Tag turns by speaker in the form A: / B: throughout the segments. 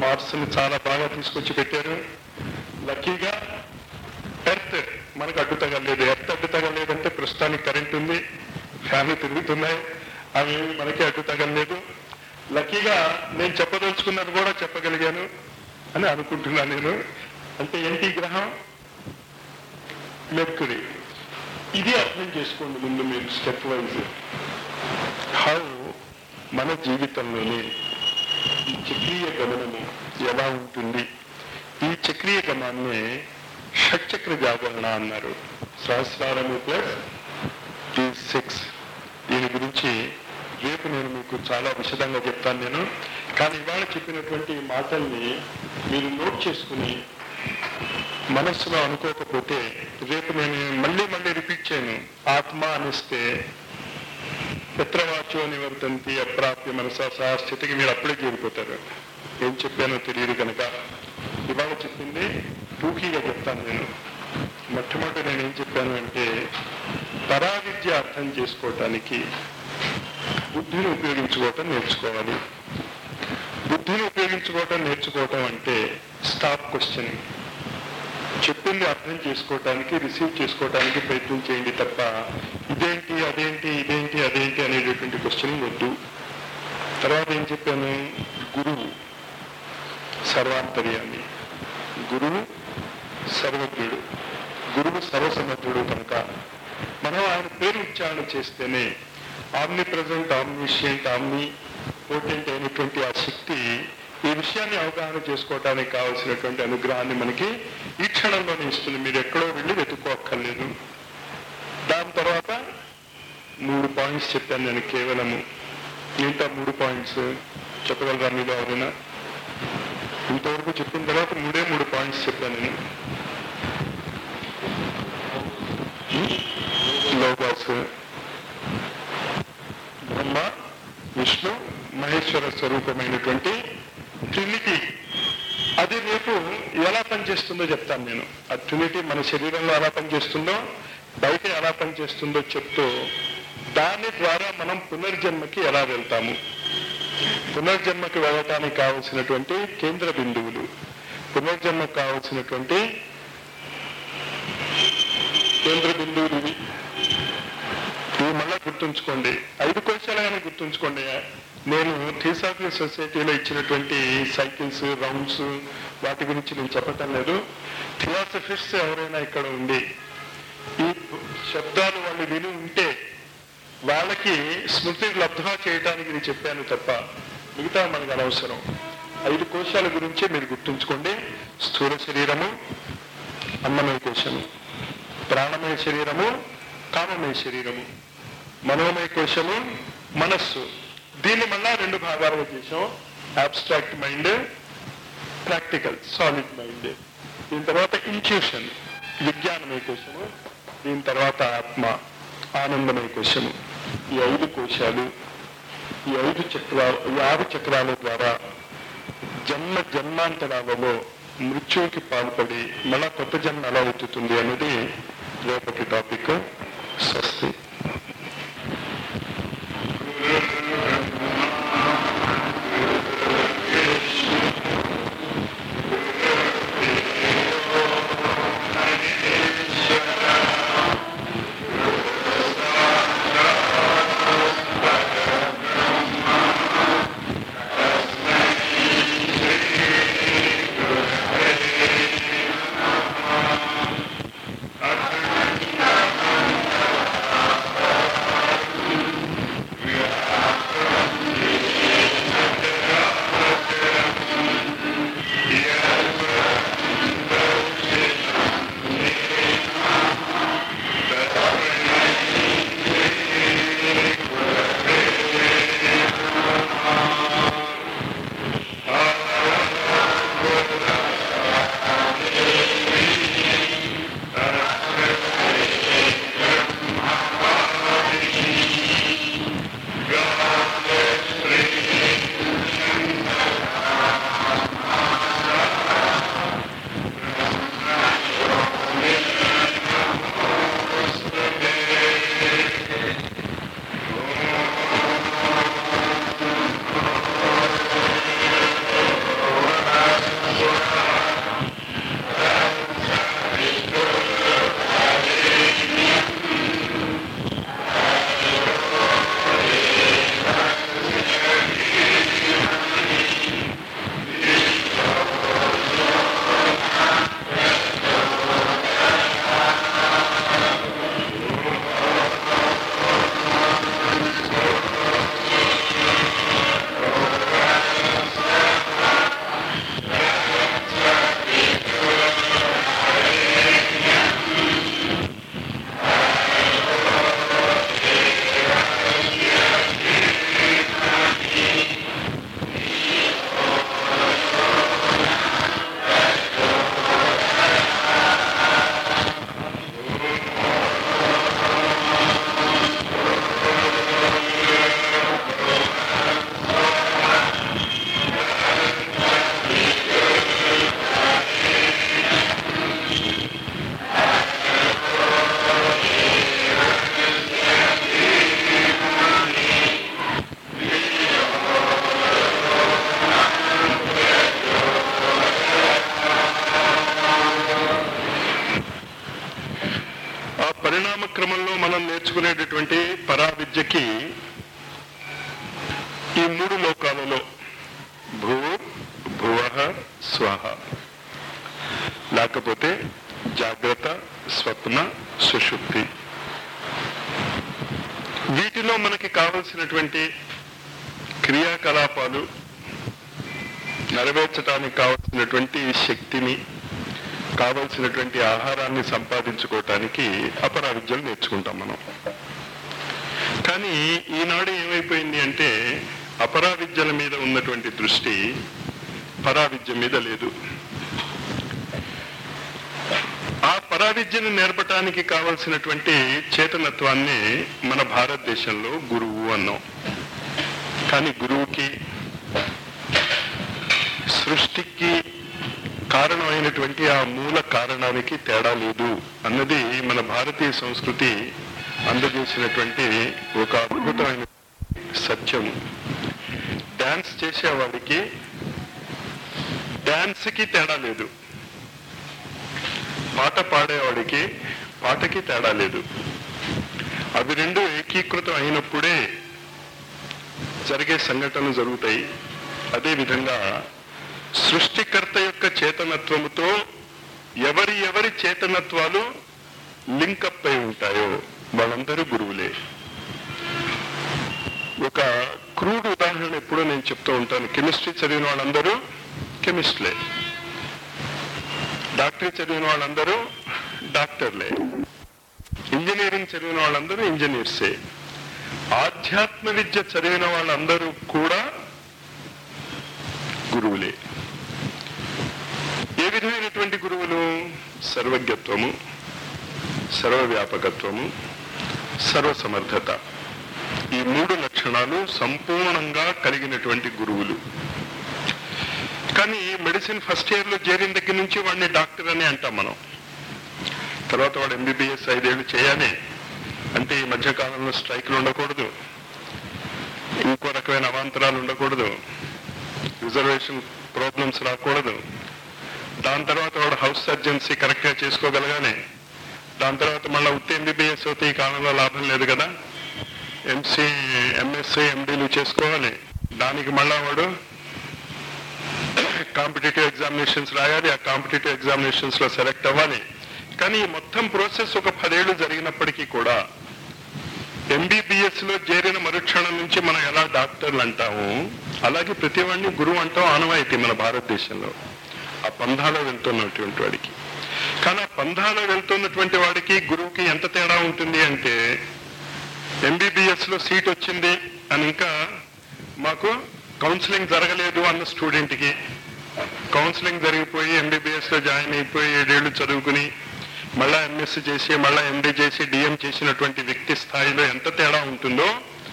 A: మార్స్ని చాలా బాగా తీసుకొచ్చి పెట్టారు లక్కీగా ఎర్త్ మనకు అడ్డు తగలేదు ఎర్త్ అడ్డు తగలేదంటే ప్రస్తుతానికి కరెంట్ ఉంది ఫ్యాన్లు తిరుగుతున్నాయి అవి మనకి అడ్డు తగలేదు లక్కీగా నేను చెప్పదలుచుకున్నది కూడా చెప్పగలిగాను అని అనుకుంటున్నాను నేను అంటే ఏంటి గ్రహం మెర్కురీ ఇది అర్థం చేసుకోండి ముందు మీరు స్టెప్ వైజ్ హౌ మన జీవితంలోని ఈ చక్రీయ గమనము ఎలా ఉంటుంది ఈ చక్రీయ గమనాన్ని షట్చక్ర జాగరణ అన్నారు సహస్రారము ప్లస్ ఈ సిక్స్ దీని గురించి రేపు నేను మీకు చాలా విశదంగా చెప్తాను నేను కానీ ఇవాళ చెప్పినటువంటి ఈ మాటల్ని మీరు నోట్ చేసుకుని మనస్సులో అనుకోకపోతే రేపు నేను మళ్ళీ మళ్ళీ రిపీట్ చేయను ఆత్మ అనిస్తే పిత్రవాచో నివర్తంతి అప్రాప్య మనసా సహా స్థితికి మీరు అప్పుడే చేరిపోతారు ఏం చెప్పానో తెలియదు కనుక ఇవాళ చెప్పింది టూకీగా చెప్తాను నేను మొట్టమొదటి నేను ఏం చెప్పాను అంటే పరావిద్య అర్థం చేసుకోవటానికి బుద్ధిని ఉపయోగించుకోవటం నేర్చుకోవాలి బుద్ధిని ఉపయోగించుకోవటం నేర్చుకోవటం అంటే స్టాప్ క్వశ్చన్ చెప్పింది అర్థం చేసుకోవటానికి రిసీవ్ చేసుకోవటానికి ప్రయత్నం చేయండి తప్ప ఇదేంటి అదేంటి ఇదేంటి అదేంటి అనేటటువంటి క్వశ్చన్ వద్దు తర్వాత ఏం చెప్పాను గురువు సర్వాంతర్యాన్ని గురువు సర్వజ్ఞుడు గురువు సర్వసమర్థుడు కనుక మనం ఆయన పేరు ఉచ్చారణ చేస్తేనే omnipresent omniscient omnipotent అయినటువంటి ఆ శక్తి ఈ విషయాన్ని అవగాహన చేసుకోవడానికి కావలసినటువంటి అనుగ్రహాన్ని మనకి ఈ క్షణంలోనే ఇస్తుంది మీరు ఎక్కడో వెళ్ళి వెతుక్కోక్కర్లేదు దాని తర్వాత మూడు పాయింట్స్ చెప్పాను నేను కేవలము మిగతా మూడు పాయింట్స్ చెప్పగలరా మీరు ఎవరైనా ఇంతవరకు చెప్పిన తర్వాత మూడే మూడు పాయింట్స్ చెప్పాను నేను లోగాస్ బ్రహ్మ విష్ణు మహేశ్వర స్వరూపమైనటువంటి ట్రినిటీ అది రేపు ఎలా పనిచేస్తుందో చెప్తాను నేను ఆ ట్రినిటీ మన శరీరంలో ఎలా పనిచేస్తుందో బయట ఎలా పనిచేస్తుందో చెప్తూ దాని ద్వారా మనం పునర్జన్మకి ఎలా వెళ్తాము పునర్జన్మకి వెళ్ళటానికి కావలసినటువంటి కేంద్ర బిందువులు పునర్జన్మకు కావలసినటువంటి కేంద్ర బిందువులు ఇవి ఇవి మళ్ళా గుర్తుంచుకోండి ఐదు కోశాలైనా గుర్తుంచుకోండి నేను థియోసాఫీ సొసైటీలో ఇచ్చినటువంటి సైకిల్స్ రౌండ్స్ వాటి గురించి నేను చెప్పటం లేదు థియాసఫిస్ట్ ఎవరైనా ఇక్కడ ఉండి ఈ శబ్దాలు వాళ్ళు విని ఉంటే వాళ్ళకి స్మృతి లబ్ధా చేయడానికి నేను చెప్పాను తప్ప మిగతా మనకు అనవసరం ఐదు కోశాల గురించే మీరు గుర్తుంచుకోండి స్థూల శరీరము అన్నమయ కోశము ప్రాణమయ శరీరము కామమయ శరీరము మనోమయ కోశము మనస్సు దీన్ని మళ్ళా రెండు భాగాలుగా చేసాం abstract mind practical solid mind దీని తర్వాత ఇంట్యూషన్ విజ్ఞానమయ కోశము దీని తర్వాత ఆత్మ ఆనందమయ కోశము ఈ ఐదు కోశాలు ఈ ఐదు చక్రాలు ఈ ఆరు చక్రాల ద్వారా జన్మ జన్మాంతరాలలో మృత్యువుకి పాల్పడి మళ్ళా కొత్త జన్మ ఎలా ఎత్తుతుంది అనేది రేపటి టాపిక్ స్వస్తి విద్యకి ఈ మూడు లోకాలలో భూ భువ స్వహ లేకపోతే జాగ్రత్త స్వప్న సుషుప్తి వీటిలో మనకి కావలసినటువంటి క్రియాకలాపాలు నెరవేర్చడానికి కావలసినటువంటి శక్తిని కావలసినటువంటి ఆహారాన్ని సంపాదించుకోవటానికి అపరా విద్యలు నేర్చుకుంటాం మనం కానీ ఈనాడు ఏమైపోయింది అంటే అపరా విద్యల మీద ఉన్నటువంటి దృష్టి పరా విద్య మీద లేదు ఆ పరా విద్యను నేర్పటానికి కావలసినటువంటి చేతనత్వాన్ని మన భారతదేశంలో గురువు అన్నాం కానీ గురువుకి సృష్టికి కారణమైనటువంటి ఆ మూల కారణానికి తేడా లేదు అన్నది మన భారతీయ సంస్కృతి అందజేసినటువంటి ఒక అద్భుతమైన సత్యము డాన్స్ చేసేవాడికి డాన్స్కి తేడా లేదు పాట పాడేవాడికి పాటకి తేడా లేదు అవి రెండు ఏకీకృతం అయినప్పుడే జరిగే సంఘటనలు జరుగుతాయి అదే విధంగా సృష్టికర్త యొక్క చేతనత్వముతో ఎవరి ఎవరి చేతనత్వాలు లింకప్ అయి ఉంటాయో వాళ్ళందరూ గురువులే ఒక క్రూడ్ ఉదాహరణ ఎప్పుడూ నేను చెప్తూ ఉంటాను కెమిస్ట్రీ చదివిన వాళ్ళందరూ కెమిస్ట్లే డాక్టరీ చదివిన వాళ్ళందరూ డాక్టర్లే ఇంజనీరింగ్ చదివిన వాళ్ళందరూ ఇంజనీర్సే ఆధ్యాత్మ విద్య చదివిన వాళ్ళందరూ కూడా గురువులే ఏ విధమైనటువంటి గురువులు సర్వజ్ఞత్వము సర్వవ్యాపకత్వము సర్వసమర్థత ఈ మూడు లక్షణాలు సంపూర్ణంగా కలిగినటువంటి గురువులు కానీ మెడిసిన్ ఫస్ట్ ఇయర్ లో చేరిన దగ్గర నుంచి వాడిని డాక్టర్ అని అంటాం మనం తర్వాత వాడు ఎంబీబీఎస్ ఐదేళ్లు చేయాలి అంటే ఈ మధ్య కాలంలో స్ట్రైక్లు ఉండకూడదు ఇంకో రకమైన అవాంతరాలు ఉండకూడదు రిజర్వేషన్ ప్రాబ్లమ్స్ రాకూడదు దాని తర్వాత వాడు హౌస్ సర్జన్సీ కరెక్ట్ గా చేసుకోగలగాలి దాని తర్వాత మళ్ళీ ఉత్తి ఎంబీబీఎస్ అయితే ఈ కాలంలో లాభం లేదు కదా ఎంసీ ఎంఎస్సీ ఎండీలు చేసుకోవాలి దానికి మళ్ళా వాడు కాంపిటేటివ్ ఎగ్జామినేషన్స్ రాయాలి ఆ కాంపిటేటివ్ ఎగ్జామినేషన్స్ లో సెలెక్ట్ అవ్వాలి కానీ ఈ మొత్తం ప్రాసెస్ ఒక పదేళ్లు జరిగినప్పటికీ కూడా ఎంబీబీఎస్ లో చేరిన మరుక్షణం నుంచి మనం ఎలా డాక్టర్లు అంటాము అలాగే ప్రతి వాడిని గురువు అంటాం ఆనవాయితీ మన భారతదేశంలో ఆ పంధాలో వెళ్తున్నటువంటి వాడికి కానీ ఆ పంధాలో వెళ్తున్నటువంటి వాడికి గురువుకి ఎంత తేడా ఉంటుంది అంటే ఎంబీబీఎస్ లో సీట్ వచ్చింది అని ఇంకా మాకు కౌన్సిలింగ్ జరగలేదు అన్న స్టూడెంట్ కి కౌన్సిలింగ్ జరిగిపోయి ఎంబీబీఎస్ లో జాయిన్ అయిపోయి ఏడేళ్లు చదువుకుని మళ్ళా ఎంఎస్సీ చేసి మళ్ళా ఎండీ చేసి డిఎం చేసినటువంటి వ్యక్తి స్థాయిలో ఎంత తేడా ఉంటుందో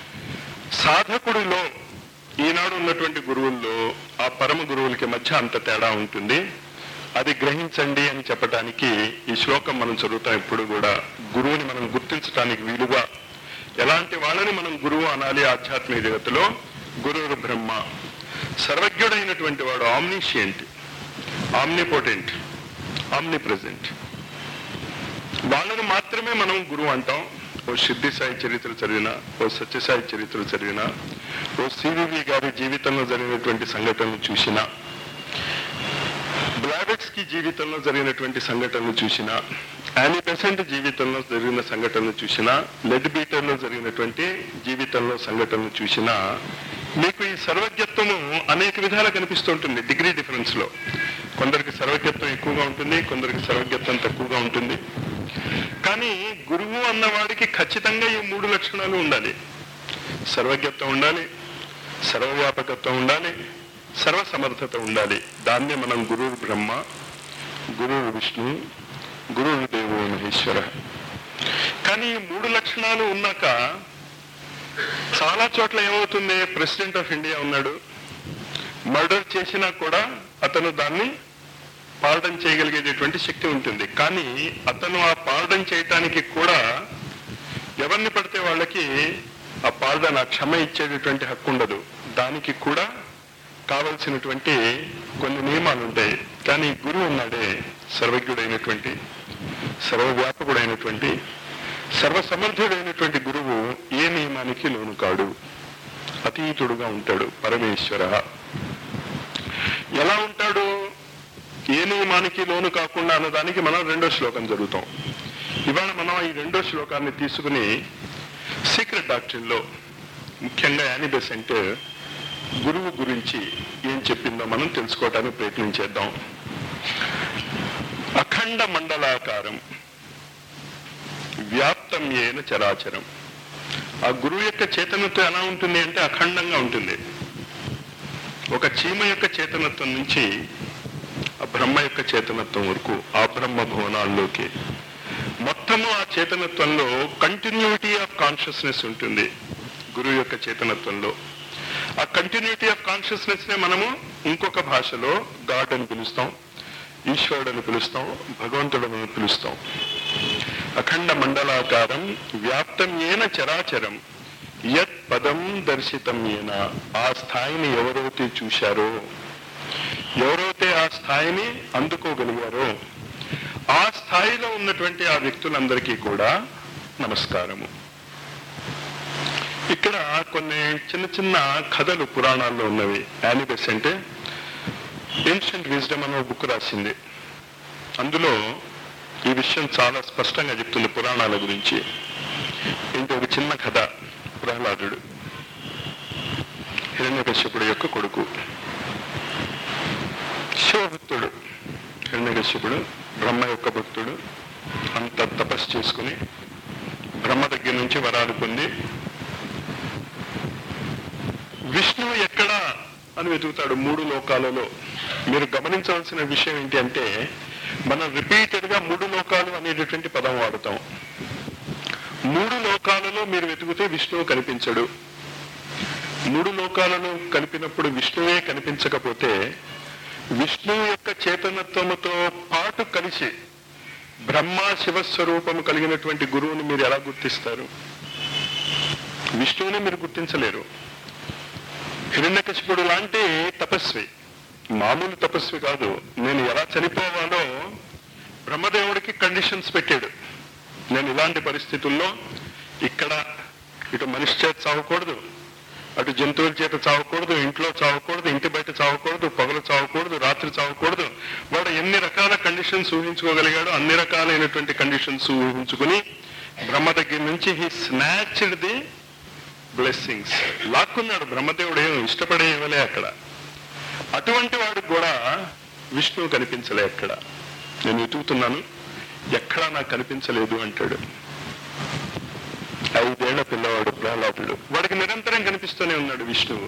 A: సాధకుడిలో ఈనాడు ఉన్నటువంటి గురువుల్లో ఆ పరమ గురువులకి మధ్య అంత తేడా ఉంటుంది అది గ్రహించండి అని చెప్పడానికి ఈ శ్లోకం మనం చదువుతాం ఇప్పుడు కూడా గురువుని మనం గుర్తించడానికి వీలుగా ఎలాంటి వాళ్ళని మనం గురువు అనాలి ఆధ్యాత్మిక జగత్తులో గురువు బ్రహ్మ సర్వజ్ఞుడైనటువంటి వాడు ఆమ్నిషియంట్ ఆమ్నిపోటెంట్ ఆమ్ని ప్రజెంట్ వాళ్ళని మాత్రమే మనం గురువు అంటాం ఓ సిద్ధి సాయి చరిత్ర చదివిన ఓ సత్యసాయి చరిత్ర చదివిన ఓ సివివి గారి జీవితంలో జరిగినటువంటి సంఘటనలు చూసిన బ్లావెట్స్ కి జీవితంలో జరిగినటువంటి సంఘటనలు చూసిన యానీ బెసెంట్ జీవితంలో జరిగిన సంఘటనలు చూసిన లెడ్ బీటర్ లో జరిగినటువంటి జీవితంలో సంఘటనలు చూసిన మీకు ఈ సర్వజ్ఞత్వము అనేక విధాలు కనిపిస్తుంటుంది డిగ్రీ డిఫరెన్స్ లో కొందరికి సర్వజ్ఞత్వం ఎక్కువగా ఉంటుంది కొందరికి సర్వజ్ఞత్వం తక్కువగా ఉంటుంది కానీ గురువు అన్నవాడికి ఖచ్చితంగా ఈ మూడు లక్షణాలు ఉండాలి సర్వజ్ఞత్వం ఉండాలి సర్వవ్యాపకత్వం ఉండాలి సర్వసమర్థత ఉండాలి దాన్నే మనం గురువు బ్రహ్మ గురువు విష్ణు గురువు దేవో మహేశ్వర కానీ ఈ మూడు లక్షణాలు ఉన్నాక చాలా చోట్ల ఏమవుతుంది ప్రెసిడెంట్ ఆఫ్ ఇండియా ఉన్నాడు మర్డర్ చేసినా కూడా అతను దాన్ని పార్డన్ చేయగలిగేటటువంటి శక్తి ఉంటుంది కానీ అతను ఆ పార్డన్ చేయటానికి కూడా ఎవరిని పడితే వాళ్ళకి ఆ పార్డన్ ఆ క్షమ ఇచ్చేటటువంటి హక్కు ఉండదు దానికి కూడా కావలసినటువంటి కొన్ని నియమాలు ఉంటాయి కానీ గురువు ఉన్నాడే సర్వజ్ఞుడైనటువంటి సర్వవ్యాపకుడైనటువంటి సర్వసమర్థుడైనటువంటి గురువు ఏ నియమానికి లోను కాడు అతీతుడుగా ఉంటాడు పరమేశ్వర ఎలా ఉంటాడు ఏ నియమానికి లోను కాకుండా అన్నదానికి మనం రెండో శ్లోకం జరుగుతాం ఇవాళ మనం ఈ రెండో శ్లోకాన్ని తీసుకుని సీక్రెట్ డాక్టరీలో ముఖ్యంగా యానిబెసెంట్ గురువు గురించి ఏం చెప్పిందో మనం తెలుసుకోవడానికి ప్రయత్నం చేద్దాం అఖండ మండలాకారం వ్యాప్తం ఏన చరాచరం ఆ గురువు యొక్క చేతనత్వం ఎలా ఉంటుంది అంటే అఖండంగా ఉంటుంది ఒక చీమ యొక్క చేతనత్వం నుంచి ఆ బ్రహ్మ యొక్క చేతనత్వం వరకు ఆ బ్రహ్మ భువనాల్లోకి మొత్తము ఆ చేతనత్వంలో కంటిన్యూటీ ఆఫ్ కాన్షియస్నెస్ ఉంటుంది గురువు యొక్క చేతనత్వంలో ఆ కంటిన్యూటీ ఆఫ్ కాన్షియస్నెస్ నే మనము ఇంకొక భాషలో గాడ్ అని పిలుస్తాం ఈశ్వరుడు అని పిలుస్తాం భగవంతుడు అని పిలుస్తాం అఖండ మండలాకారం వ్యాప్తం ఏన చరాచరం యత్ పదం దర్శితం ఏన ఆ స్థాయిని ఎవరైతే చూశారో ఎవరైతే ఆ స్థాయిని అందుకోగలిగారో ఆ స్థాయిలో ఉన్నటువంటి ఆ వ్యక్తులందరికీ కూడా నమస్కారము ఇక్కడ కొన్ని చిన్న చిన్న కథలు పురాణాల్లో ఉన్నవి యానిబెస్ అంటే ఏన్షియంట్ విజ్డమ్ అనే బుక్ రాసింది అందులో ఈ విషయం చాలా స్పష్టంగా చెప్తుంది పురాణాల గురించి ఏంటి ఒక చిన్న కథ ప్రహ్లాదుడు హిరణ్యకశ్యపుడు యొక్క కొడుకు శివభక్తుడు హిరణ్యకశ్యపుడు బ్రహ్మ యొక్క భక్తుడు అంత తపస్సు చేసుకుని బ్రహ్మ దగ్గర నుంచి వరాలు పొంది విష్ణువు ఎక్కడా అని వెతుకుతాడు మూడు లోకాలలో మీరు గమనించవలసిన విషయం ఏంటి అంటే మనం రిపీటెడ్ గా మూడు లోకాలు అనేటటువంటి పదం వాడుతాం మూడు లోకాలలో మీరు వెతుకుతే విష్ణువు కనిపించడు మూడు లోకాలలో కలిపినప్పుడు విష్ణువే కనిపించకపోతే విష్ణువు యొక్క చేతనత్వముతో పాటు కలిసి బ్రహ్మ శివస్వరూపము కలిగినటువంటి గురువుని మీరు ఎలా గుర్తిస్తారు విష్ణువుని మీరు గుర్తించలేరు హిరణ్యకశిపుడు లాంటి తపస్వి మామూలు తపస్వి కాదు నేను ఎలా చనిపోవాలో బ్రహ్మదేవుడికి కండిషన్స్ పెట్టాడు నేను ఇలాంటి పరిస్థితుల్లో ఇక్కడ ఇటు మనిషి చేత చావకూడదు అటు జంతువుల చేత చావకూడదు ఇంట్లో చావకూడదు ఇంటి బయట చావకూడదు పగలు చావకూడదు రాత్రి చావకూడదు వాడు ఎన్ని రకాల కండిషన్స్ ఊహించుకోగలిగాడో అన్ని రకాలైనటువంటి కండిషన్స్ ఊహించుకుని బ్రహ్మ దగ్గర నుంచి హీ స్నాచ్డ్ ది బ్లెస్సింగ్స్ లాక్కున్నాడు బ్రహ్మదేవుడు ఏం ఇష్టపడే ఇవ్వలే అక్కడ అటువంటి వాడికి కూడా విష్ణువు కనిపించలే ఎక్కడ నేను వెతుకుతున్నాను ఎక్కడా నాకు కనిపించలేదు అంటాడు ఐదేళ్ల పిల్లవాడు ప్రహ్లాదుడు వాడికి నిరంతరం కనిపిస్తూనే ఉన్నాడు విష్ణువు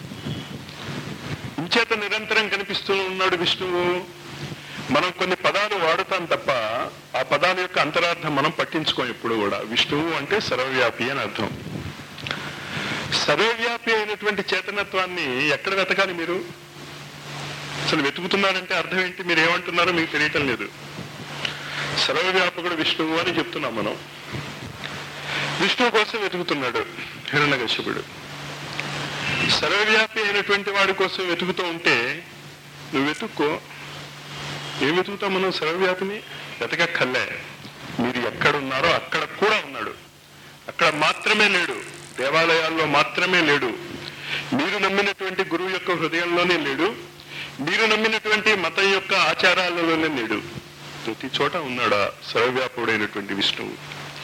A: ఇంచేత నిరంతరం కనిపిస్తూ ఉన్నాడు విష్ణువు మనం కొన్ని పదాలు వాడుతాం తప్ప ఆ పదాల యొక్క అంతరార్థం మనం పట్టించుకోం ఎప్పుడు కూడా విష్ణువు అంటే సర్వవ్యాపి అని అర్థం సర్వవ్యాపి అయినటువంటి చేతనత్వాన్ని ఎక్కడ వెతకాలి మీరు అసలు వెతుకుతున్నారంటే అర్థం ఏంటి మీరు ఏమంటున్నారో మీకు తెలియటం లేదు సర్వవ్యాపకుడు విష్ణువు అని చెప్తున్నాం మనం విష్ణువు కోసం వెతుకుతున్నాడు హిరణ్యకశ్యపుడు సర్వవ్యాపి అయినటువంటి వాడి కోసం వెతుకుతూ ఉంటే నువ్వు వెతుక్కో ఏం వెతుకుతాం మనం సర్వవ్యాపిని వెతకక్కర్లే మీరు ఎక్కడున్నారో అక్కడ కూడా ఉన్నాడు అక్కడ మాత్రమే లేడు దేవాలయాల్లో మాత్రమే లేడు మీరు నమ్మినటువంటి గురువు యొక్క హృదయంలోనే లేడు మీరు నమ్మినటువంటి మతం యొక్క ఆచారాలలోనే లేడు ప్రతి చోట ఉన్నాడా సర్వవ్యాపుడైనటువంటి విష్ణువు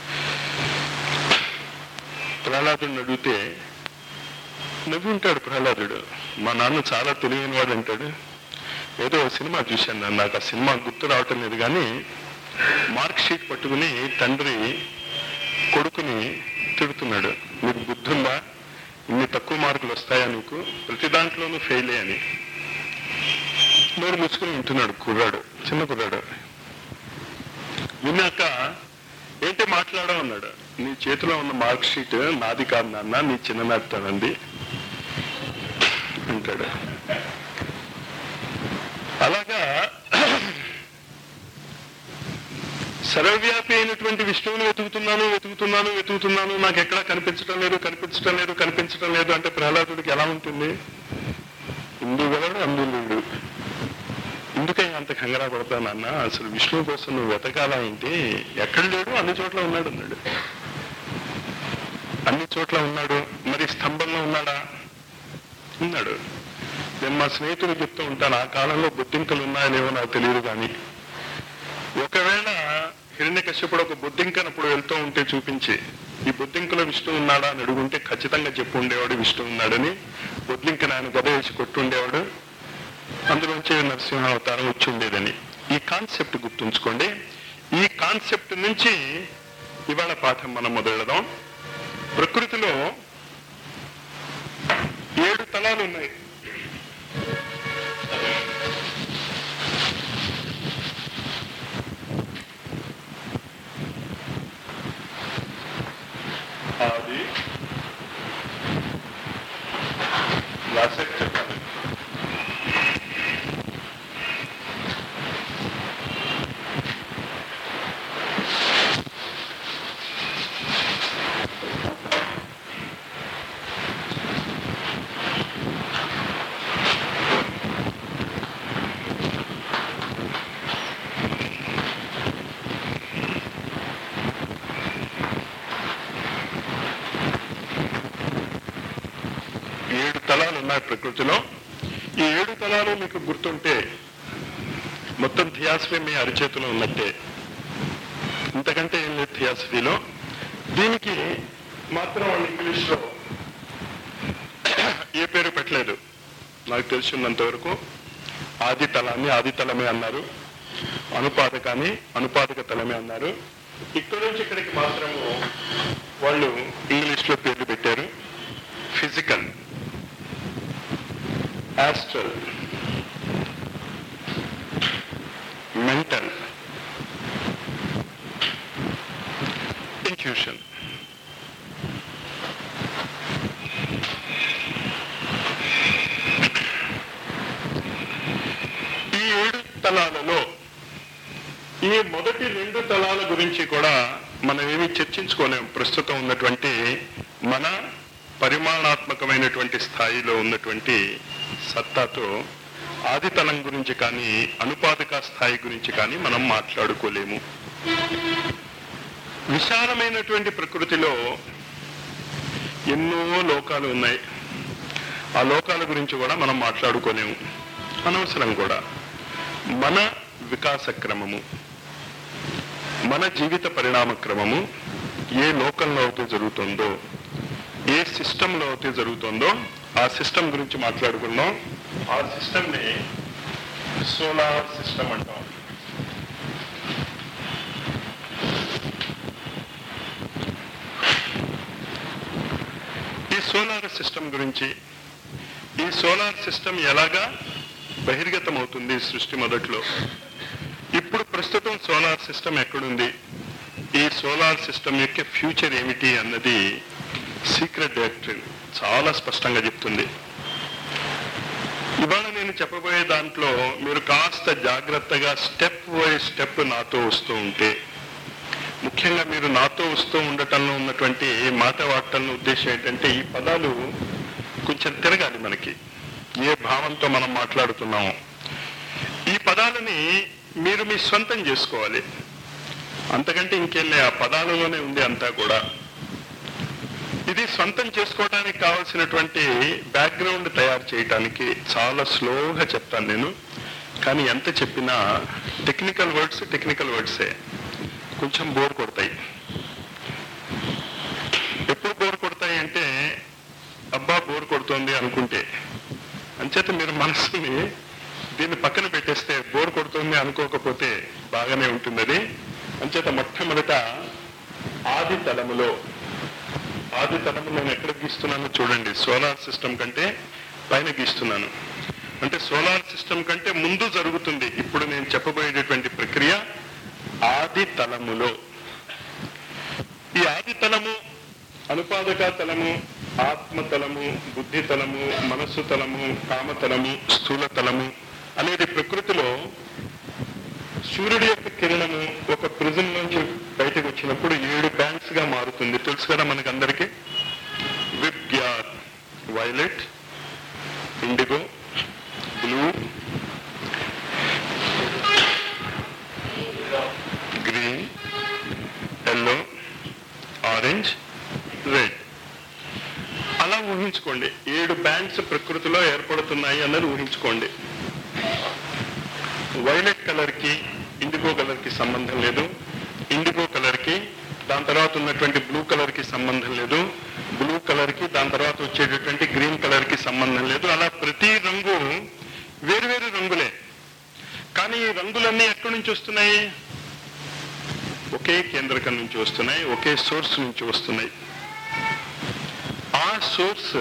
A: ప్రహ్లాదుడిని అడిగితే నవ్వి ఉంటాడు ప్రహ్లాదుడు మా నాన్న చాలా తెలివైన వాడు అంటాడు ఏదో ఒక సినిమా చూశాను నాన్న. నాకు ఆ సినిమా గుర్తు రావటం లేదు కానీ మార్క్ షీట్ పట్టుకుని తండ్రి కొడుకుని తిడుతున్నాడు నీకు బుద్ధి ఉందా ఇన్ని తక్కువ మార్కులు వస్తాయా నీకు ప్రతి దాంట్లోనూ ఫెయిల్ అని నోరు ముసుకుని వింటున్నాడు కుర్రాడు చిన్న కుర్రాడు విన్నాక ఏంటి మాట్లాడవు అన్నాడు నీ చేతిలో ఉన్న మార్క్ షీట్ నాది కాదు నాన్న నీ చిన్ననాటితోనంది అంటాడు అలాగా సర్వవ్యాపి అయినటువంటి విష్ణువుని వెతుకుతున్నాను వెతుకుతున్నాను వెతుకుతున్నాను నాకు ఎక్కడా కనిపించడం లేదు కనిపించడం లేదు కనిపించడం లేదు అంటే ప్రహ్లాదుడికి ఎలా ఉంటుంది ఇందు గలడు అందు లేడు ఎందుకయ్యా అంత కంగారా పడతానన్న అసలు విష్ణువు కోసం నువ్వు వెతకాలా ఏంటి ఎక్కడ లేడు అన్ని చోట్ల ఉన్నాడు అన్నాడు అన్ని చోట్ల ఉన్నాడు మరి స్తంభంలో ఉన్నాడా ఉన్నాడు నేను మా స్నేహితులు చెప్తూ ఉంటాను ఆ కాలంలో బుద్ధింకలు ఉన్నాయనేమో నాకు తెలియదు కానీ ఒకవేళ హిరణ్య కశ్యపుడు ఒక బుద్ధింకనప్పుడు వెళ్తూ ఉంటే చూపించి ఈ బుద్ధింకలో విష్ణు ఉన్నాడా అని అడుగుంటే ఖచ్చితంగా చెప్పు ఉండేవాడు విష్ణు ఉన్నాడని బుద్ధింకను ఆయన గద వేసి కొట్టుండేవాడు అందులోంచి నరసింహ అవతారం వచ్చి ఉండేదని ఈ కాన్సెప్ట్ గుర్తుంచుకోండి ఈ కాన్సెప్ట్ నుంచి ఇవాళ పాఠం మనం మొదలెడదాం ప్రకృతిలో ఏడు తలాలు ఉన్నాయి ఆది లాసెట్ చెప్పాలి ఏడు తలాలు ఉన్నాయి ప్రకృతిలో ఈ ఏడు తలాలు మీకు గుర్తుంటే మొత్తం థియాసఫీ మీ అరిచేతిలో ఉన్నట్టే ఇంతకంటే ఏం లేదు థియాసఫీలో దీనికి మాత్రం వాళ్ళు ఇంగ్లీష్లో ఏ పేరు పెట్టలేదు నాకు తెలిసినంత వరకు ఆది తలాన్ని ఆది తలమే అన్నారు అనుపాదకాన్ని అనుపాదక తలమే అన్నారు ఇక్కడ నుంచి ఇక్కడికి మాత్రము వాళ్ళు ఇంగ్లీష్లో పేర్లు పెట్టారు ఫిజికల్ astral, mental, intuition. ఈ ఏడు తలాలలో ఈ మొదటి రెండు తలాల గురించి కూడా మనం ఏమి చర్చించుకోలేం ప్రస్తుతం ఉన్నటువంటి మన పరిమాణాత్మకమైనటువంటి స్థాయిలో ఉన్నటువంటి సత్తాతో ఆదితలం గురించి కానీ అనుపాదక స్థాయి గురించి కానీ మనం మాట్లాడుకోలేము విశాలమైనటువంటి ప్రకృతిలో ఎన్నో లోకాలు ఉన్నాయి ఆ లోకాల గురించి కూడా మనం మాట్లాడుకోలేము అనవసరం కూడా మన వికాస క్రమము మన జీవిత పరిణామ క్రమము ఏ లోకంలో అయితే జరుగుతుందో ఏ సిస్టంలో అయితే జరుగుతుందో ఆ సిస్టమ్ గురించి మాట్లాడుకున్నాం ఆ సిస్టమ్ ని సోలార్ సిస్టమ్ అంటాం ఈ సోలార్ సిస్టమ్ గురించి ఈ సోలార్ సిస్టమ్ ఎలాగా బహిర్గతం అవుతుంది సృష్టి మొదట్లో ఇప్పుడు ప్రస్తుతం సోలార్ సిస్టమ్ ఎక్కడుంది ఈ సోలార్ సిస్టమ్ యొక్క ఫ్యూచర్ ఏమిటి అన్నది సీక్రెట్ డైరెక్టరీ చాలా స్పష్టంగా చెప్తుంది ఇవాళ నేను చెప్పబోయే దాంట్లో మీరు కాస్త జాగ్రత్తగా స్టెప్ బై స్టెప్ నాతో వస్తూ ఉంటే ముఖ్యంగా మీరు నాతో వస్తూ ఉండటంలో ఉన్నటువంటి మాట వాడటంలో ఉద్దేశం ఏంటంటే ఈ పదాలు కొంచెం తిరగాలి మనకి ఏ భావంతో మనం మాట్లాడుతున్నామో ఈ పదాలని మీరు మీ సొంతం చేసుకోవాలి అంతకంటే ఇంకెళ్ళే ఆ పదాలలోనే ఉంది అంతా కూడా ఇది సొంతం చేసుకోవడానికి కావాల్సినటువంటి బ్యాక్గ్రౌండ్ తయారు చేయడానికి చాలా స్లోగా చెప్తాను నేను కానీ ఎంత చెప్పినా టెక్నికల్ వర్డ్స్ టెక్నికల్ వర్డ్సే కొంచెం బోర్ కొడతాయి ఎప్పుడు బోర్ కొడతాయి అంటే అబ్బా బోర్ కొడుతోంది అనుకుంటే అంచేత మీరు మనసుని దీన్ని పక్కన పెట్టేస్తే బోర్ కొడుతుంది అనుకోకపోతే బాగానే ఉంటుంది అది అంచేత మొట్టమొదట ఆది తలములో ఆది తలము నేను ఎక్కడ గీస్తున్నానో చూడండి సోలార్ సిస్టమ్ కంటే పైన గీస్తున్నాను అంటే సోలార్ సిస్టమ్ కంటే ముందు జరుగుతుంది ఇప్పుడు నేను చెప్పబోయేటటువంటి ప్రక్రియ ఆది తలములో ఈ ఆది తలము అనుపాదక తలము ఆత్మ తలము బుద్ధి తలము మనస్సు తలము కామతలము స్థూల తలము అనేది ప్రకృతిలో సూర్యుడి యొక్క కిరణము ఒక ప్రిజం నుంచి బయటకు వచ్చినప్పుడు ఏడు బ్యాండ్స్ గా మారుతుంది తెలుసు కదా మనకి అందరికి విద్యాత్ వైలెట్ ఇండిగో బ్లూ ఊహించుకోండి ఏడు బ్యాండ్స్ ప్రకృతిలో ఏర్పడుతున్నాయి అన్నది ఊహించుకోండి వైలెట్ కలర్ కి ఇండిగో కలర్ కి సంబంధం లేదు ఇండిగో కలర్ కి దాని తర్వాత ఉన్నటువంటి బ్లూ కలర్ కి సంబంధం లేదు బ్లూ కలర్ కి దాని తర్వాత వచ్చేటటువంటి గ్రీన్ కలర్ కి సంబంధం లేదు అలా ప్రతి రంగు వేరువేరు రంగులే కానీ ఈ రంగులన్నీ ఎక్కడి నుంచి వస్తున్నాయి ఒకే కేంద్రకం నుంచి వస్తున్నాయి ఒకే సోర్స్ నుంచి వస్తున్నాయి ఆ సోర్స్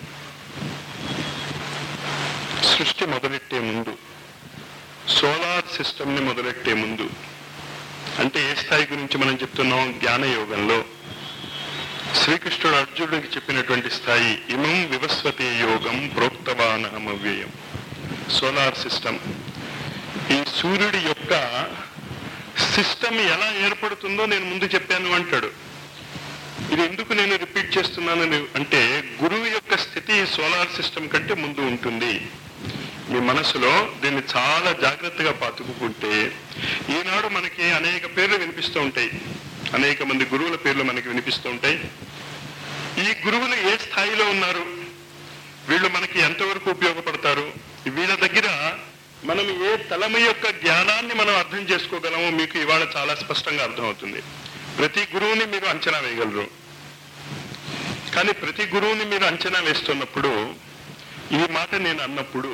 A: సృష్టి మొదలెట్టే ముందు సోలార్ సిస్టమ్ ని మొదలెట్టే ముందు అంటే ఏ స్థాయి గురించి మనం చెప్తున్నాం జ్ఞాన యోగంలో శ్రీకృష్ణుడు అర్జునుడికి చెప్పినటువంటి స్థాయి ఇమం వివస్వతి యోగం ప్రోక్తవానహమవ్యయం సోలార్ సిస్టమ్ ఈ సూర్యుడి యొక్క సిస్టమ్ ఎలా ఏర్పడుతుందో నేను ముందు చెప్పాను అంటాడు ఇది ఎందుకు నేను రిపీట్ చేస్తున్నానని అంటే గురువు యొక్క స్థితి సోలార్ సిస్టమ్ కంటే ముందు ఉంటుంది మీ మనసులో దీన్ని చాలా జాగ్రత్తగా పాతుకుంటే ఈనాడు మనకి అనేక పేర్లు వినిపిస్తూ ఉంటాయి అనేక మంది గురువుల పేర్లు మనకి వినిపిస్తూ ఉంటాయి ఈ గురువులు ఏ స్థాయిలో ఉన్నారు వీళ్ళు మనకి ఎంతవరకు ఉపయోగపడతారు వీళ్ళ దగ్గర మనం ఏ తలము యొక్క జ్ఞానాన్ని మనం అర్థం చేసుకోగలమో మీకు ఇవాళ చాలా స్పష్టంగా అర్థమవుతుంది ప్రతి గురువుని మీరు అంచనా వేయగలరు కానీ ప్రతి గురువుని మీరు అంచనా వేస్తున్నప్పుడు ఈ మాట నేను అన్నప్పుడు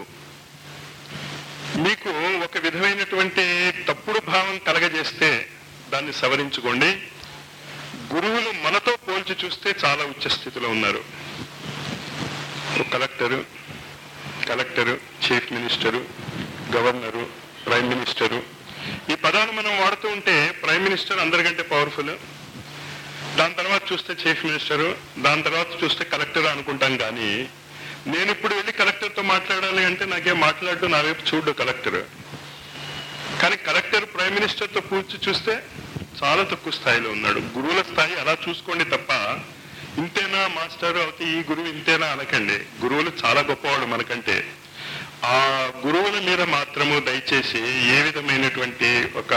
A: మీకు ఒక విధమైనటువంటి తప్పుడు భావం కలగజేస్తే దాన్ని సవరించుకోండి గురువులు మనతో పోల్చి చూస్తే చాలా ఉచ్చ స్థితిలో ఉన్నారు ఒక collector collector chief minister governor prime minister ఈ పదాలు మనం వాడుతూ ఉంటే ప్రైమ్ మినిస్టర్ అందరికంటే పవర్ఫుల్ దాని తర్వాత చూస్తే చీఫ్ మినిస్టరు దాని తర్వాత చూస్తే కలెక్టర్ అనుకుంటాం కానీ నేను ఇప్పుడు వెళ్ళి కలెక్టర్తో మాట్లాడాలి అంటే నాకేం మాట్లాడడం నా వైపు చూడు కలెక్టర్ కానీ కలెక్టర్ ప్రైమ్ మినిస్టర్తో పూర్చి చూస్తే చాలా తక్కువ స్థాయిలో ఉన్నాడు గురువుల స్థాయి అలా చూసుకోండి తప్ప ఇంతేనా మాస్టర్ అవుతే ఈ గురువు ఇంతేనా అనకండి గురువులు చాలా గొప్పవాళ్ళు మనకంటే ఆ గురువుల మీద మాత్రము దయచేసి ఏ విధమైనటువంటి ఒక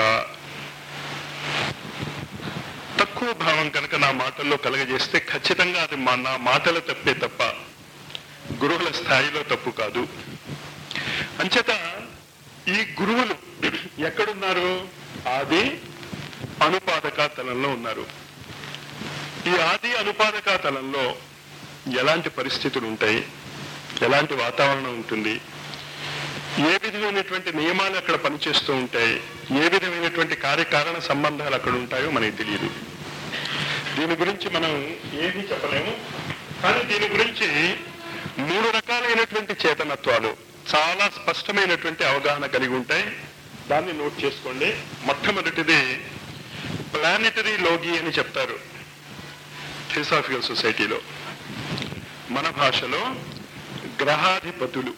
A: తక్కువ భావం కనుక నా మాటల్లో కలగజేస్తే ఖచ్చితంగా అది మా నా మాటల తప్పే తప్ప గురువుల స్థాయిలో తప్పు కాదు అంచేత ఈ గురువులు ఎక్కడున్నారు ఆది అనుపాదక తలంలో ఉన్నారు ఈ ఆది అనుపాదక తలంలో ఎలాంటి పరిస్థితులు ఉంటాయి ఎలాంటి వాతావరణం ఉంటుంది ఏ విధమైనటువంటి నియమాలు అక్కడ పనిచేస్తూ ఉంటాయి ఏ విధమైనటువంటి కార్యకారణ సంబంధాలు అక్కడ ఉంటాయో మనకి తెలియదు దీని గురించి మనం ఏది చెప్పలేము కానీ దీని గురించి మూడు రకాలైనటువంటి చేతనత్వాలు చాలా స్పష్టమైనటువంటి అవగాహన కలిగి ఉంటాయి దాన్ని నోట్ చేసుకోండి మొట్టమొదటిది ప్లానెటరీ లోగి అని చెప్తారు థియోసాఫికల్ సొసైటీలో మన భాషలో గ్రహాధిపతులు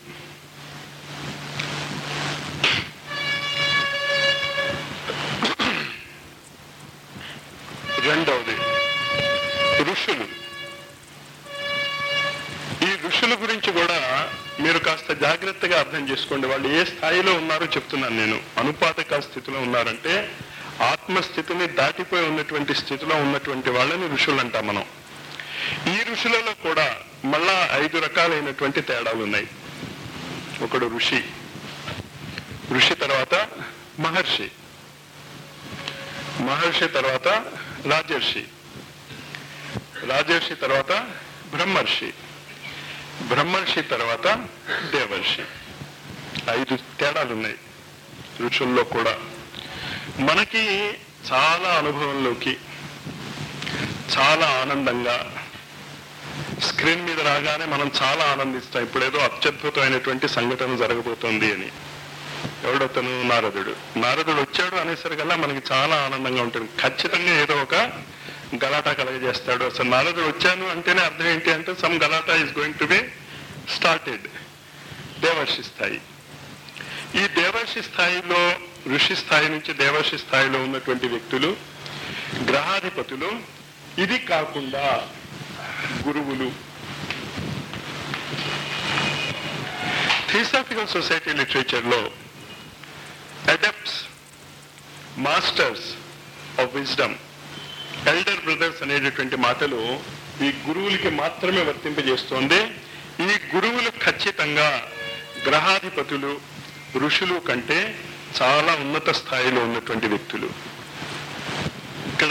A: రెండవది ఋషులు ఈ ఋషుల గురించి కూడా మీరు కాస్త జాగ్రత్తగా అర్థం చేసుకోండి వాళ్ళు ఏ స్థాయిలో ఉన్నారో చెప్తున్నాను నేను అనుపాతక స్థితిలో ఉన్నారంటే ఆత్మస్థితిని దాటిపోయి ఉన్నటువంటి స్థితిలో ఉన్నటువంటి వాళ్ళని ఋషులు అంటాం మనం ఈ ఋషులలో కూడా మళ్ళా ఐదు రకాలైనటువంటి తేడాలు ఉన్నాయి ఒకడు ఋషి ఋషి తర్వాత మహర్షి మహర్షి తర్వాత రాజర్షి రాజర్షి తర్వాత బ్రహ్మర్షి బ్రహ్మర్షి తర్వాత దేవర్షి ఐదు తేడాలు ఉన్నాయి ఋషుల్లో కూడా మనకి చాలా అనుభవంలోకి చాలా ఆనందంగా స్క్రీన్ మీద రాగానే మనం చాలా ఆనందిస్తాం ఇప్పుడేదో అత్యద్భుతమైనటువంటి సంఘటన జరగబోతోంది అని ఎవడతను నారదుడు నారదుడు వచ్చాడు అనేసరికల్లా మనకి చాలా ఆనందంగా ఉంటుంది ఖచ్చితంగా ఏదో ఒక గలాటా కలగజేస్తాడు అసలు నారదుడు వచ్చాను అంటేనే అర్థం ఏంటి అంటే సమ్ గలాటా is going to be started దేవర్షి స్థాయి ఈ దేవర్షి స్థాయిలో ఋషి స్థాయి నుంచి దేవర్షి స్థాయిలో ఉన్నటువంటి వ్యక్తులు గ్రహాధిపతులు ఇది కాకుండా గురువులు థియోసాఫికల్ సొసైటీ లిటరేచర్లో adepts masters of wisdom elder brothers అనేటటువంటి మాటలు ఈ గురువులకి మాత్రమే వర్తింపజేస్తోంది ఈ గురువులు ఖచ్చితంగా గ్రహాధిపతులు ఋషులు కంటే చాలా ఉన్నత స్థాయిలో ఉన్నటువంటి వ్యక్తులు ఇక్కడ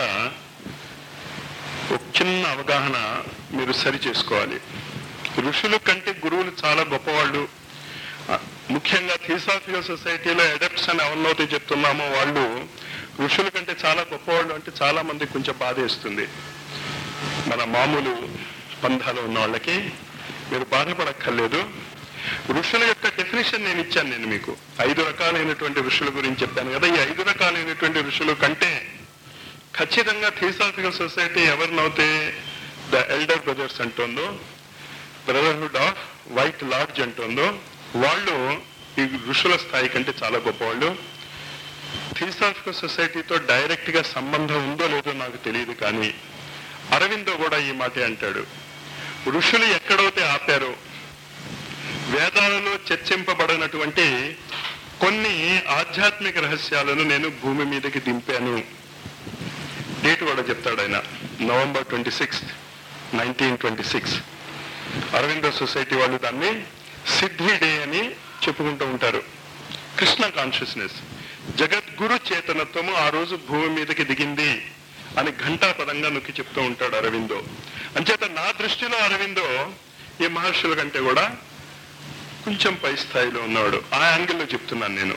A: ఒక చిన్న అవగాహన మీరు సరి చేసుకోవాలి ఋషుల కంటే గురువులు చాలా గొప్పవాళ్ళు ఆ, ముఖ్యంగా థియోసాఫికల్ సొసైటీలో అడప్ట్స్ అని ఎవరినైతే చెప్తున్నామో వాళ్ళు ఋషుల కంటే చాలా గొప్పవాళ్ళు అంటే చాలా మంది కొంచెం బాధేస్తుంది మన మామూలు పంధాలో ఉన్న వాళ్ళకి మీరు బాధపడక్కర్లేదు ఋషుల యొక్క డెఫినేషన్ నేను ఇచ్చాను నేను మీకు ఐదు రకాలైనటువంటి ఋషుల గురించి చెప్పాను కదా ఈ ఐదు రకాలైనటువంటి ఋషులు కంటే ఖచ్చితంగా థియోసాఫికల్ సొసైటీ ఎవరినైతే ద ఎల్డర్ బ్రదర్స్ అంటుందో బ్రదర్హుడ్ ఆఫ్ వైట్ లార్జ్ అంటుందో వాళ్ళు ఈ ఋషుల స్థాయి కంటే చాలా గొప్పవాళ్ళు థియోసాఫికల్ సొసైటీతో డైరెక్ట్ గా సంబంధం ఉందో లేదో నాకు తెలియదు కానీ అరవిందో కూడా ఈ మాటే అంటాడు ఋషులు ఎక్కడైతే ఆపారో వేదాలలో చర్చింపబడినటువంటి కొన్ని ఆధ్యాత్మిక రహస్యాలను నేను భూమి మీదకి దింపాను డేట్ కూడా చెప్తాడు ఆయన November twenty sixth nineteen twenty six Aravinda society వాళ్ళు దాన్ని సిద్ధి డే అని చెప్పుకుంటూ ఉంటారు కృష్ణ కాన్షియస్నెస్ జగద్గురు చేతనత్వము ఆ రోజు భూమి మీదకి దిగింది అని ఘంటాపదంగా నొక్కి చెప్తూ ఉంటాడు అరవిందో అంచేత నా దృష్టిలో అరవిందో ఈ మహర్షుల కంటే కూడా కొంచెం పై స్థాయిలో ఉన్నాడు ఆ యాంగిల్లో చెప్తున్నాను నేను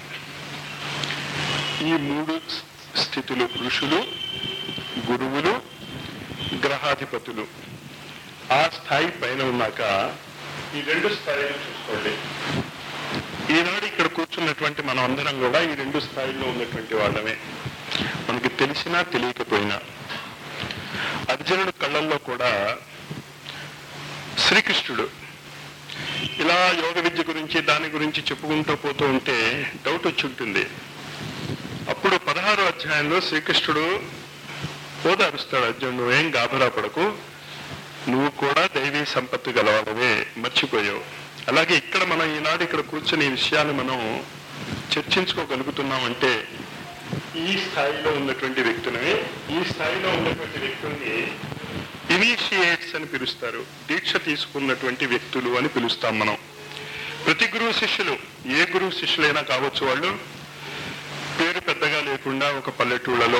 A: ఈ మూడు స్థితులు ఋషులు గురువులు గ్రహాధిపతులు ఆ స్థాయి పైన ఉన్నాక ఈ రెండు స్థాయిలు చూసుకోండి ఈనాడు ఇక్కడ కూర్చున్నటువంటి మనం అందరం కూడా ఈ రెండు స్థాయిల్లో ఉన్నటువంటి వాళ్ళమే మనకి తెలిసినా తెలియకపోయినా అర్జునుడు కళ్ళల్లో కూడా శ్రీకృష్ణుడు ఇలా యోగ విద్య గురించి దాని గురించి చెప్పుకుంటూ పోతూ ఉంటే డౌట్ వచ్చి ఉంటుంది అప్పుడు పదహారో అధ్యాయంలో శ్రీకృష్ణుడు ఓదారుస్తాడు అర్జునుడు ఏం గాభరా పడకు నువ్వు కూడా దైవీ సంపత్తి గలవాడవే మర్చిపోయావు అలాగే ఇక్కడ మనం ఈనాడు ఇక్కడ కూర్చొని ఈ విషయాలు మనం చర్చించుకోగలుగుతున్నామంటే ఈ స్థాయిలో ఉన్నటువంటి వ్యక్తులమే ఈ స్థాయిలో ఉన్నటువంటి వ్యక్తుల్ని ఇనిషియేట్స్ అని పిలుస్తారు దీక్ష తీసుకున్నటువంటి వ్యక్తులు అని పిలుస్తాం మనం ప్రతి గురువు శిష్యులు ఏ గురువు శిష్యులైనా కావచ్చు వాళ్ళు పేరు పెద్దగా లేకుండా ఒక పల్లెటూళ్ళలో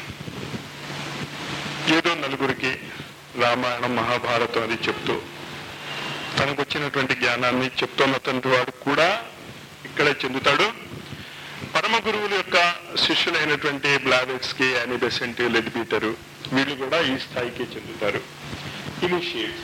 A: ఏదో నలుగురికి రామాయణం మహాభారతం అని చెప్తూ తనకు వచ్చినటువంటి జ్ఞానాన్ని చెప్తున్నటువంటి వాడు కూడా ఇక్కడే చెందుతాడు పరమ గురువుల యొక్క శిష్యులైనటువంటి బ్లావెక్స్ కి యానీ బెసెంట్ లెడ్ పీటరు వీళ్ళు కూడా ఈ స్థాయికి చెందుతారు ఇనిషియేట్స్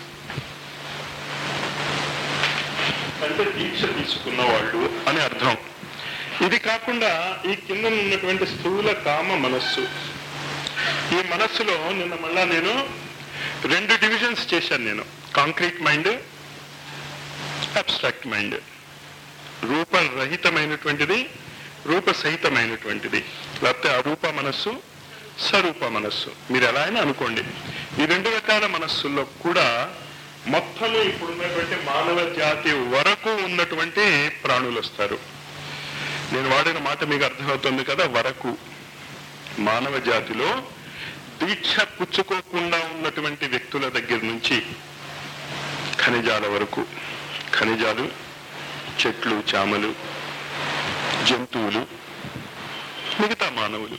A: అంటే దీక్ష తీసుకున్న వాళ్ళు అని అర్థం ఇది కాకుండా ఈ కింద ఉన్నటువంటి స్థూల కామ మనస్సు ఈ మనస్సులో నిన్న మళ్ళా నేను రెండు డివిజన్స్ చేశాను నేను కాంక్రీట్ మైండ్ అబ్స్ట్రాక్ట్ మైండ్ రూపరహితమైనటువంటిది రూపసహితమైనటువంటిది లేకపోతే అరూప మనస్సు స్వరూప మనస్సు మీరు ఎలా అయినా అనుకోండి ఈ రెండు రకాల మనస్సుల్లో కూడా మొత్తము ఇప్పుడున్నటువంటి మానవ జాతి వరకు ఉన్నటువంటి ప్రాణులు వస్తారు నేను వాడిన మాట మీకు అర్థమవుతుంది కదా వరకు మానవ జాతిలో దీక్ష పుచ్చుకోకుండా ఉన్నటువంటి వ్యక్తుల దగ్గర నుంచి ఖనిజాల వరకు ఖనిజాలు చెట్లు చామలు జంతువులు మిగతా మానవులు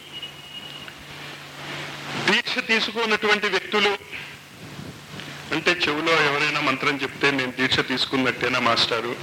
A: దీక్ష తీసుకున్నటువంటి వ్యక్తులు అంటే చెవిలో ఎవరైనా మంత్రం చెప్తే నేను దీక్ష తీసుకున్నట్టేనా మాస్టారు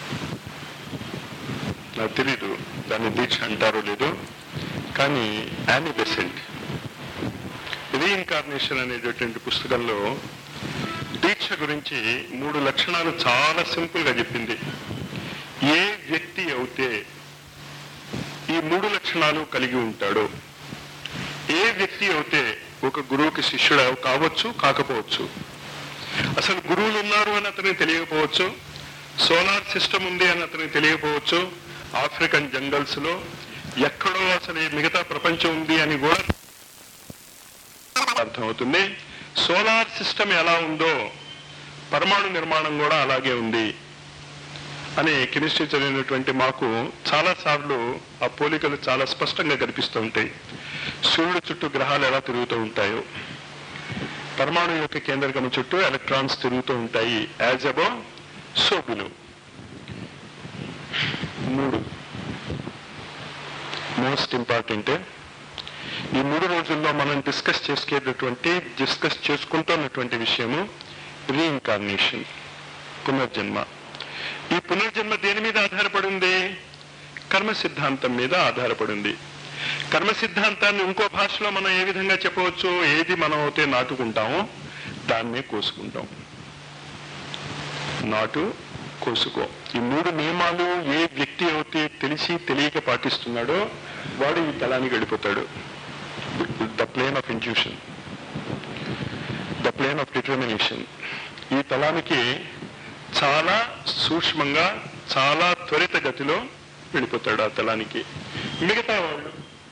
A: నాకు తెలీదు దాన్ని దీక్ష అంటారో లేదో కానీ యానీ బెసెంట్ రీఇన్కార్నేషన్ అనేటటువంటి పుస్తకంలో దీక్ష గురించి మూడు లక్షణాలు చాలా సింపుల్ గా చెప్పింది ఏ వ్యక్తి అయితే ఈ మూడు లక్షణాలు కలిగి ఉంటాడో ఏ వ్యక్తి అయితే ఒక గురువుకి శిష్యుడు కావచ్చు కాకపోవచ్చు అసలు గురువులు ఉన్నారు అని అతనికి తెలియకపోవచ్చు సోలార్ సిస్టమ్ ఉంది అని అతనికి తెలియకపోవచ్చు ఆఫ్రికన్ జంగల్స్ లో ఎక్కడో అసలు ఈ మిగతా ప్రపంచం ఉంది అని కూడా అర్థమవుతుంది సోలార్ సిస్టమ్ ఎలా ఉందో పరమాణు నిర్మాణం కూడా అలాగే ఉంది అని కెమిస్ట్రీ చదివినటువంటి మాకు చాలా సార్లు ఆ పోలికలు చాలా స్పష్టంగా కనిపిస్తూ ఉంటాయి సూర్యుడు చుట్టూ గ్రహాలు ఎలా తిరుగుతూ ఉంటాయో పరమాణు యొక్క కేంద్రకం చుట్టూ ఎలక్ట్రాన్స్ తిరుగుతూ ఉంటాయి యాజ్ అబో సోపులు మూడు మోస్ట్ ఇంపార్టెంట్ ఈ మూడు రోజుల్లో మనం డిస్కస్ చేసుకునేటటువంటి డిస్కస్ చేసుకుంటున్నటువంటి విషయము రీఇన్కార్నేషన్ పునర్జన్మ ఈ పునర్జన్మ దేని మీద ఆధారపడింది కర్మ సిద్ధాంతం మీద ఆధారపడింది కర్మ సిద్ధాంతాన్ని ఇంకో భాషలో మనం ఏ విధంగా చెప్పవచ్చు ఏది మనం అయితే నాటుకుంటామో దాన్నే కోసుకుంటాం నాటు కోసుకో ఈ మూడు నియమాలు ఏ వ్యక్తి అయితే తెలిసి తెలియక పాటిస్తున్నాడో వాడు ఈ తలానికి వెళ్ళిపోతాడు the plane of intuition the plane of determination ఈ తలానికి చాలా సూక్ష్మంగా చాలా త్వరిత గతిలో వెళ్ళిపోతాడు ఆ తలానికి మిగతా వాళ్ళు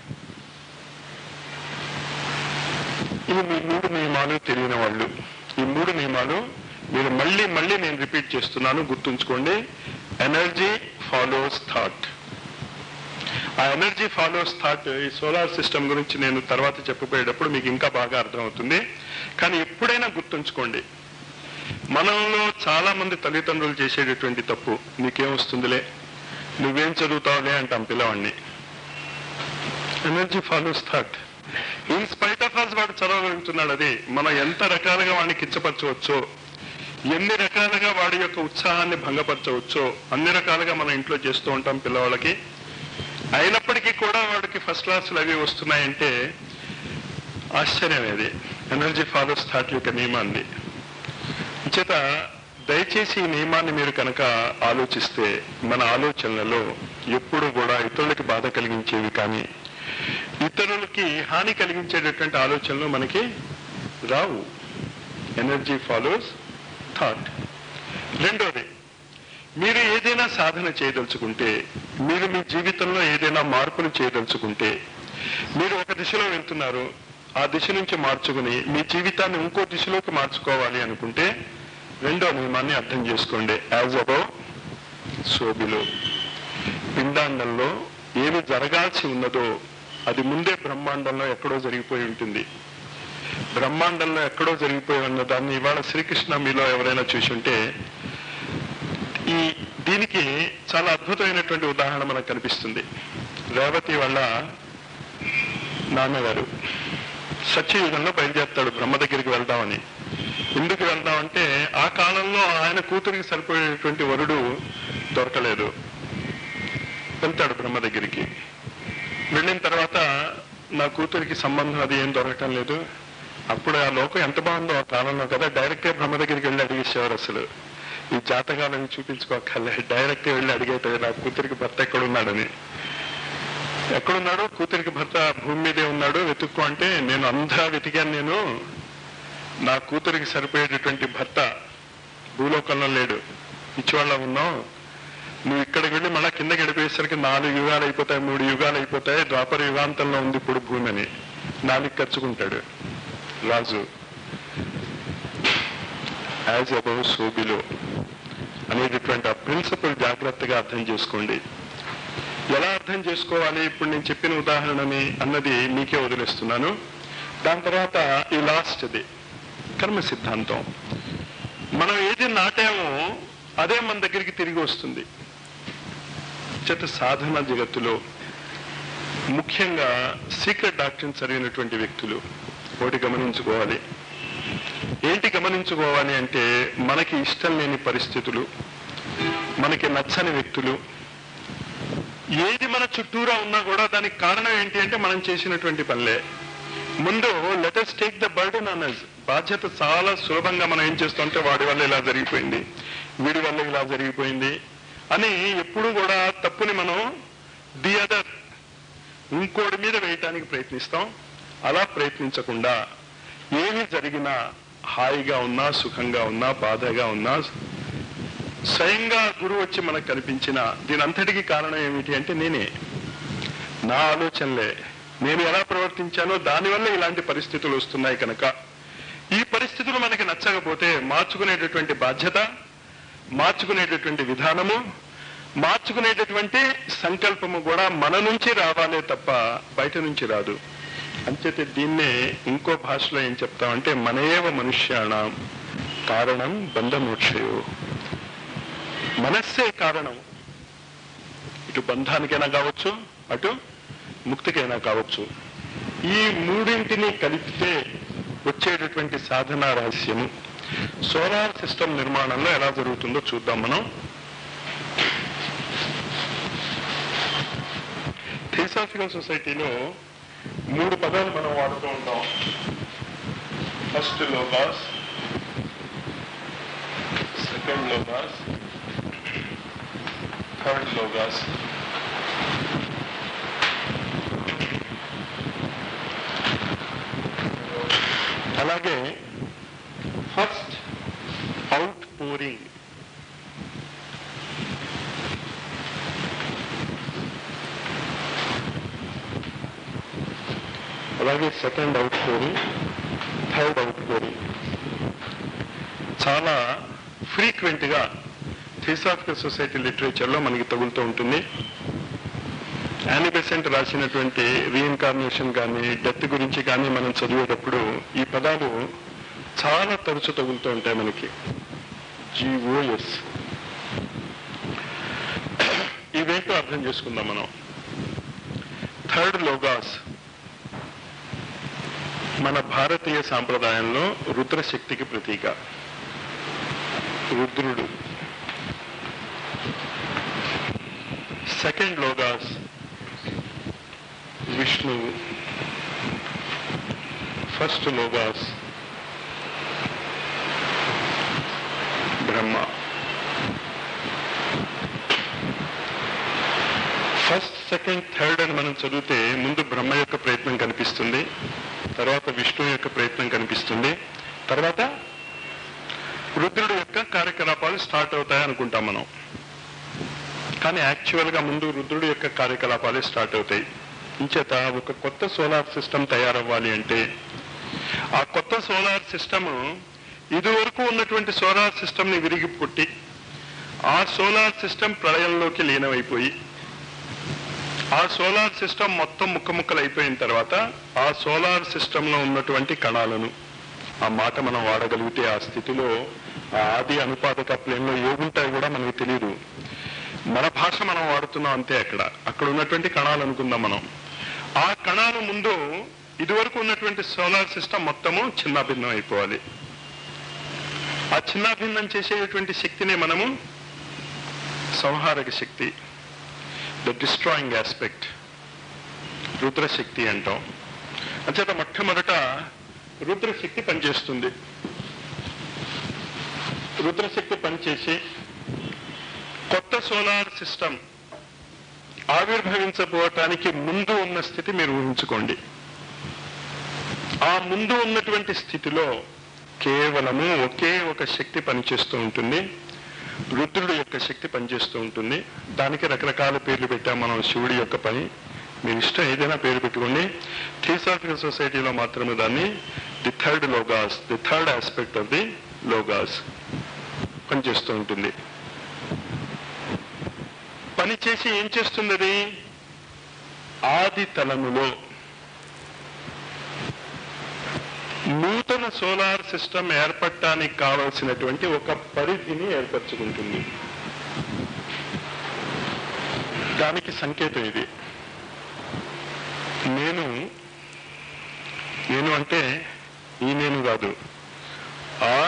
A: ఇవి మీ మూడు నియమాలు తెలియని వాళ్ళు ఈ మూడు నియమాలు మీరు మళ్ళీ మళ్ళీ నేను రిపీట్ చేస్తున్నాను గుర్తుంచుకోండి ఎనర్జీ ఫాలోస్ థాట్ ఆ ఎనర్జీ ఫాలోస్ థాట్ ఈ సోలార్ సిస్టమ్ గురించి నేను తర్వాత చెప్పబోయేటప్పుడు మీకు ఇంకా బాగా అర్థమవుతుంది కానీ ఎప్పుడైనా గుర్తుంచుకోండి మనలో చాలా మంది తల్లిదండ్రులు చేసేటటువంటి తప్పు నీకేం వస్తుందిలే నువ్వేం చదువుతావులే అంటాం పిల్లవాడిని energy follows thought in spite of us వాడు చదవగలుగుతున్నాడు అది మనం ఎంత రకాలుగా వాడిని కించపరచవచ్చో ఎన్ని రకాలుగా వాడి యొక్క ఉత్సాహాన్ని భంగపరచవచ్చో అన్ని రకాలుగా మనం ఇంట్లో చేస్తూ ఉంటాం పిల్లవాళ్ళకి అయినప్పటికీ కూడా వాడికి ఫస్ట్ క్లాసులు అవి వస్తున్నాయంటే ఆశ్చర్యం అది ఎనర్జీ ఫాలోస్ థాట్ యొక్క నియమాన్ని చేత దయచేసి ఈ నియమాన్ని మీరు కనుక ఆలోచిస్తే మన ఆలోచనలలో ఎప్పుడు కూడా ఇతరులకి బాధ కలిగించేవి కానీ ఇతరులకి హాని కలిగించేటటువంటి ఆలోచనలు మనకి రావు ఎనర్జీ ఫాలోస్ థాట్ రెండోది మీరు ఏదైనా సాధన చేయదలుచుకుంటే మీరు మీ జీవితంలో ఏదైనా మార్పులు చేయదలుచుకుంటే మీరు ఒక దిశలో వెళ్తున్నారు ఆ దిశ నుంచి మార్చుకుని మీ జీవితాన్ని ఇంకో దిశలోకి మార్చుకోవాలి అనుకుంటే రెండో నియమాన్ని అర్థం చేసుకోండి యాజ్ అబౌ సోబిలో పిండాండంలో ఏమి జరగాల్సి ఉన్నదో అది ముందే బ్రహ్మాండంలో ఎక్కడో జరిగిపోయి ఉంటుంది బ్రహ్మాండంలో ఎక్కడో జరిగిపోయి ఉన్న దాన్ని ఇవాళ శ్రీకృష్ణ మీలో ఎవరైనా చూసుంటే ఈ దీనికి చాలా అద్భుతమైనటువంటి ఉదాహరణ మనకు కనిపిస్తుంది రేవతి వాళ్ళ నాన్నగారు సత్యయుగంలో బయలుదేరుతాడు బ్రహ్మ దగ్గరికి వెళ్దామని ఎందుకు వెళ్దామంటే ఆ కాలంలో ఆయన కూతురికి సరిపోయేటువంటి వరుడు దొరకలేదు వెళ్తాడు బ్రహ్మ దగ్గరికి వెళ్ళిన తర్వాత నా కూతురికి సంబంధం అది ఏం దొరకటం లేదు అప్పుడు ఆ లోకం ఎంత బాగుందో ఆ కాలంలో కదా డైరెక్ట్గా బ్రహ్మ దగ్గరికి వెళ్ళి అడిగేసేవారు అసలు ఈ జాతకాలను చూపించుకోకర్లే డైరెక్ట్ వెళ్ళి అడిగేటది నా కూతురికి భర్త ఎక్కడున్నాడని ఎక్కడున్నాడు కూతురికి భర్త భూమి మీదే ఉన్నాడు వెతుక్కో అంటే నేను అంతా వెతికాను నేను నా కూతురికి సరిపోయేటటువంటి భర్త భూలోకంలో లేడు ఇచ్చివాళ్ళ ఉన్నావు నువ్వు ఇక్కడికి వెళ్ళి మళ్ళా కింద గడిపేసరికి నాలుగు యుగాలు అయిపోతాయి మూడు యుగాలు అయిపోతాయి ద్వాపర యుగాంతంలో ఉంది ఇప్పుడు భూమి అని నాలుగు ఖర్చుకుంటాడు రాజు యాజ్ అబౌవ్ సోబిలో అనేటటువంటి ఆ ప్రిన్సిపల్ జాగ్రత్తగా అర్థం చేసుకోండి ఎలా అర్థం చేసుకోవాలి ఇప్పుడు నేను చెప్పిన ఉదాహరణని అన్నది మీకే వదిలేస్తున్నాను దాని తర్వాత ఈ లాస్ట్ది కర్మ సిద్ధాంతం మనం ఏది నాటామో అదే మన దగ్గరికి తిరిగి వస్తుంది చేత సాధన జగత్తులో ముఖ్యంగా సీక్రెట్ డాక్టర్ని చదివినటువంటి వ్యక్తులు ఒకటి గమనించుకోవాలి ఏంటి గమనించుకోవాలి అంటే మనకి ఇష్టం లేని పరిస్థితులు మనకి నచ్చని వ్యక్తులు ఏది మన చుట్టూరా ఉన్నా కూడా దానికి కారణం ఏంటి అంటే మనం చేసినటువంటి పనులే ముందు let us take the burden onus బాధ్యత చాలా సులభంగా మనం ఏం చేస్తుంటే వాడి వల్ల ఇలా జరిగిపోయింది వీడి వల్ల ఇలా జరిగిపోయింది అని ఎప్పుడు కూడా తప్పుని మనం ది అదర్ ఇంకోటి మీద వేయటానికి ప్రయత్నిస్తాం అలా ప్రయత్నించకుండా ఏమి జరిగినా హాయిగా ఉన్నా సుఖంగా ఉన్నా బాధగా ఉన్నా స్వయంగా గురువు వచ్చి మనకు కనిపించిన దీని అంతటికి కారణం ఏమిటి అంటే నేనే నా ఆలోచనలే నేను ఎలా ప్రవర్తించానో దానివల్ల ఇలాంటి పరిస్థితులు వస్తున్నాయి కనుక ఈ పరిస్థితులు మనకి నచ్చకపోతే మార్చుకునేటటువంటి బాధ్యత మార్చుకునేటటువంటి విధానము మార్చుకునేటటువంటి సంకల్పము కూడా మన నుంచి రావాలే తప్ప బయట నుంచి రాదు అంచేతే దీన్నే ఇంకో భాషలో ఏం చెప్తామంటే మనయేవ మనుష్యాణం కారణం బంధమోక్షయో మనస్సే కారణం ఇటు బంధానికైనా కావచ్చు అటు ముక్తికైనా కావచ్చు ఈ మూడింటిని కలిపితే వచ్చేటటువంటి సాధన రహస్యము సోలార్ సిస్టమ్ నిర్మాణంలో ఎలా జరుగుతుందో చూద్దాం మనం థియోసాఫికల్ సొసైటీలో మూడు పదాలు మనం వాడుతూ ఉంటాం first logos second logos third logos అలాగే ఫస్ట్ అవుట్ పోరింగ్ అలాగే second out pouring third out pouring చాలా ఫ్రీక్వెంట్ గా థియోసాఫికల్ సొసైటీ లిటరేచర్ లో మనకి తగులుతూ ఉంటుంది యానీ బెసెంట్ రాసినటువంటి రీఇన్కార్నేషన్ కానీ డెత్ గురించి కానీ మనం చదివేటప్పుడు ఈ పదాలు చాలా తరచు తగులుతూ ఉంటాయి మనకి జిఓఎస్ ఇవేంటో అర్థం చేసుకుందాం మనం థర్డ్ లోగాస్ మన భారతీయ సాంప్రదాయంలో రుద్రశక్తికి ప్రతీక రుద్రుడు సెకండ్ లోగాస్ విష్ణువు first logos Brahma first second third అని మనం చదివితే ముందు బ్రహ్మ యొక్క ప్రయత్నం కనిపిస్తుంది తర్వాత విష్ణు యొక్క ప్రయత్నం కనిపిస్తుంది తర్వాత రుద్రుడు యొక్క కార్యకలాపాలు స్టార్ట్ అవుతాయి అనుకుంటాం మనం కానీ యాక్చువల్ గా ముందు రుద్రుడు యొక్క కార్యకలాపాలే స్టార్ట్ అవుతాయి ఇంచేత ఒక కొత్త సోలార్ సిస్టమ్ తయారవ్వాలి అంటే ఆ కొత్త సోలార్ సిస్టమ్ ఇదివరకు ఉన్నటువంటి సోలార్ సిస్టమ్ ని విరిగి పుట్టి ఆ సోలార్ సిస్టమ్ ప్రళయంలోకి లీనమైపోయి ఆ సోలార్ సిస్టమ్ మొత్తం ముక్క ముక్కలు అయిపోయిన తర్వాత ఆ సోలార్ సిస్టమ్ లో ఉన్నటువంటి కణాలను ఆ మాట మనం వాడగలిగితే ఆ స్థితిలో ఆ ఆది అనుపాదక ప్లేన్ లో ఏముంటాయో కూడా మనకు తెలియదు మన భాష మనం వాడుతున్నాం అంతే అక్కడ అక్కడ ఉన్నటువంటి కణాలు అనుకుందాం మనం ఆ కణాలు ముందు ఇదివరకు ఉన్నటువంటి సోలార్ సిస్టమ్ మొత్తము చిన్నాభిన్నం అయిపోవాలి ఆ చిన్నాభిన్నం చేసేటువంటి శక్తిని మనము సంహారక శక్తి ద డిస్ట్రాయింగ్ ఆస్పెక్ట్ రుద్రశక్తి అంటాం అంచేత మొట్టమొదట రుద్రశక్తి పనిచేస్తుంది రుద్రశక్తి పనిచేసి కొత్త సోలార్ సిస్టమ్ ఆవిర్భవించబోవటానికి ముందు ఉన్న స్థితి మీరు ఊహించుకోండి ఆ ముందు ఉన్నటువంటి స్థితిలో కేవలము ఒకే ఒక శక్తి పనిచేస్తూ ఉంటుంది రుద్రుడు యొక్క శక్తి పనిచేస్తూ ఉంటుంది దానికి రకరకాల పేర్లు పెట్టాం మనం శివుడి యొక్క పని మీరు ఇష్టం ఏదైనా పేరు పెట్టుకోండి థియోసాఫికల్ సొసైటీలో మాత్రమే దాన్ని the third logos the third aspect of the logos పనిచేస్తూ ఉంటుంది పని చేసి ఏం చేస్తుంది అది ఆది తలములో నూతన సోలార్ సిస్టమ్ ఏర్పడటానికి కావలసినటువంటి ఒక పరిధిని ఏర్పరచుకుంటుంది దానికి సంకేతం ఇది నేను నేను అంటే ఈ నేను కాదు ఆ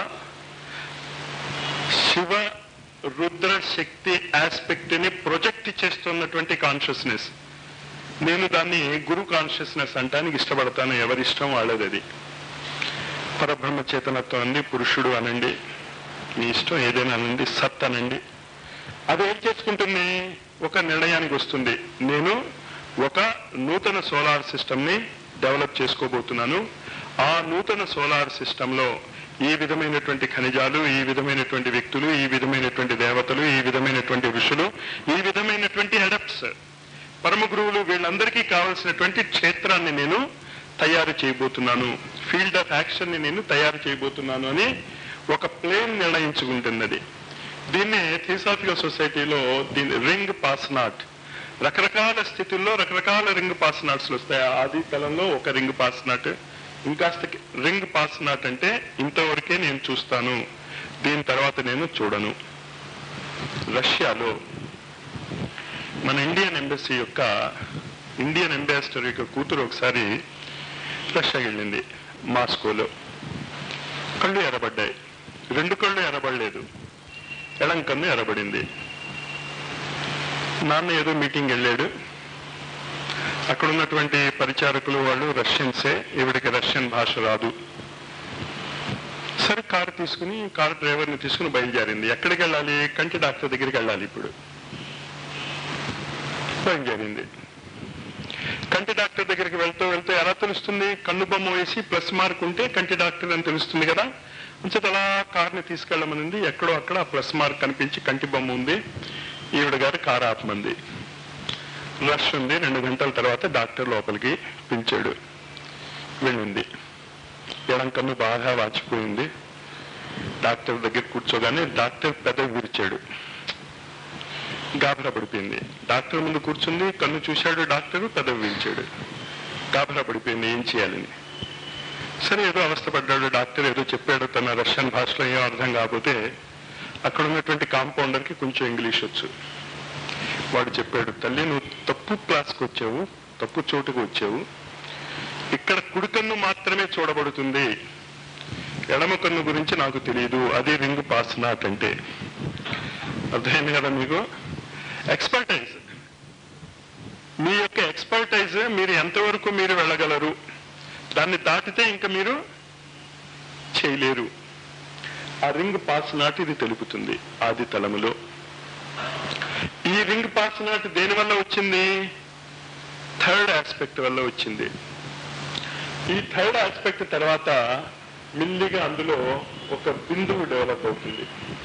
A: శివ రుద్ర శక్తి ఆస్పెక్ట్ ని ప్రొజెక్ట్ చేస్తున్నటువంటి కాన్షియస్నెస్ నేను దాన్ని గురు కాన్షియస్నెస్ అంటానికి ఇష్టపడతాను ఎవరిష్టం వాళ్ళది అది పరబ్రహ్మ చేతనత్వం అండి పురుషుడు అనండి మీ ఇష్టం ఏదైనా అనండి సత్ అనండి అది ఏం చేసుకుంటుంది ఒక నిర్ణయానికి వస్తుంది నేను ఒక నూతన సోలార్ సిస్టమ్ ని డెవలప్ చేసుకోబోతున్నాను ఆ నూతన సోలార్ సిస్టమ్ లో ఈ విధమైనటువంటి ఖనిజాలు ఈ విధమైనటువంటి వ్యక్తులు ఈ విధమైనటువంటి దేవతలు ఈ విధమైనటువంటి ఋషులు ఈ విధమైనటువంటి అడప్ట్స్ పరమ గురువులు వీళ్ళందరికీ కావలసినటువంటి క్షేత్రాన్ని నేను తయారు చేయబోతున్నాను ఫీల్డ్ ఆఫ్ యాక్షన్ ని నేను తయారు చేయబోతున్నాను అని ఒక ప్లేన్ నిర్ణయించుకుంటున్నది దీన్ని థియోసాఫికల్ సొసైటీలో దీని రింగ్ పాస్నాట్ రకరకాల స్థితుల్లో రకరకాల రింగ్ పాస్నాట్స్ వస్తాయి ఆది తలంలో ఒక రింగ్ పాస్నాట్ ఇంకాస్త రింగ్ పాస్నాట్ అంటే ఇంతవరకే నేను చూస్తాను దీని తర్వాత నేను చూడను రష్యాలో మన ఇండియన్ ఎంబసీ యొక్క ఇండియన్ అంబాసిడర్ యొక్క కూతురు ఒకసారి రష్యాకి వెళ్ళింది మాస్కోలో కళ్ళు ఎర్రబడ్డాయి రెండు కళ్ళు ఎర్రబడలేదు ఎడం కన్ను ఎర్రబడింది నాన్న ఏదో మీటింగ్ వెళ్ళాడు అక్కడ ఉన్నటువంటి పరిచారకులు వాళ్ళు రష్యన్సే ఈవిడికి రష్యన్ భాష రాదు సరే కారు తీసుకుని కారు డ్రైవర్ని తీసుకుని బయలుదేరింది ఎక్కడికి వెళ్ళాలి కంటి డాక్టర్ దగ్గరికి వెళ్ళాలి ఇప్పుడు బయలుదేరింది కంటి డాక్టర్ దగ్గరికి వెళ్తూ వెళ్తూ ఎలా తెలుస్తుంది కన్ను బొమ్మ వేసి ప్లస్ మార్క్ ఉంటే కంటి డాక్టర్ అని తెలుస్తుంది కదా అంచేత అలా కార్ని తీసుకెళ్ళమనింది ఎక్కడో అక్కడ ఆ ప్లస్ మార్క్ కనిపించి కంటి బొమ్మ ఉంది ఈవిడ గారు కారు ఆపమంది రష్ ఉంది రెండు గంటల తర్వాత డాక్టర్ లోపలికి పిలిచాడు వెళ్ళింది ఎడం కన్ను బాగా వాచిపోయింది డాక్టర్ దగ్గర కూర్చోగానే డాక్టర్ పెదవి విరిచాడు గాబరా పడిపోయింది డాక్టర్ ముందు కూర్చుంది కన్ను చూశాడు డాక్టర్ పెదవి విరిచాడు గాబరా పడిపోయింది ఏం చేయాలని సరే ఏదో అవస్థపడ్డాడు డాక్టర్ ఏదో చెప్పాడు తన రష్యన్ భాషలో ఏం అర్థం కాకపోతే అక్కడ ఉన్నటువంటి కాంపౌండర్కి కొంచెం ఇంగ్లీష్ వచ్చు వాడు చెప్పాడు తల్లి నువ్వు తప్పు క్లాస్కి వచ్చావు తప్పు చోటుకు వచ్చావు ఇక్కడ కుడి కన్ను మాత్రమే చూడబడుతుంది ఎడమ కన్ను గురించి నాకు తెలియదు అదే రింగ్ పాస్ నాట్ అంటే అర్థమైంది కదా మీకు ఎక్స్పర్టైజ్ మీ యొక్క ఎక్స్పర్టైజ్ మీరు ఎంతవరకు మీరు వెళ్ళగలరు దాన్ని దాటితే ఇంకా మీరు చేయలేరు ఆ రింగ్ పాస్ నాట్ ఇది తెలుపుతుంది ఆది తలములో ఈ రింగ్ పాస్ నాట్ దేని వల్ల వచ్చింది థర్డ్ ఆస్పెక్ట్ వల్ల వచ్చింది ఈ థర్డ్ ఆస్పెక్ట్ తర్వాత మిల్లిగా అందులో ఒక బిందువు డెవలప్ అవుతుంది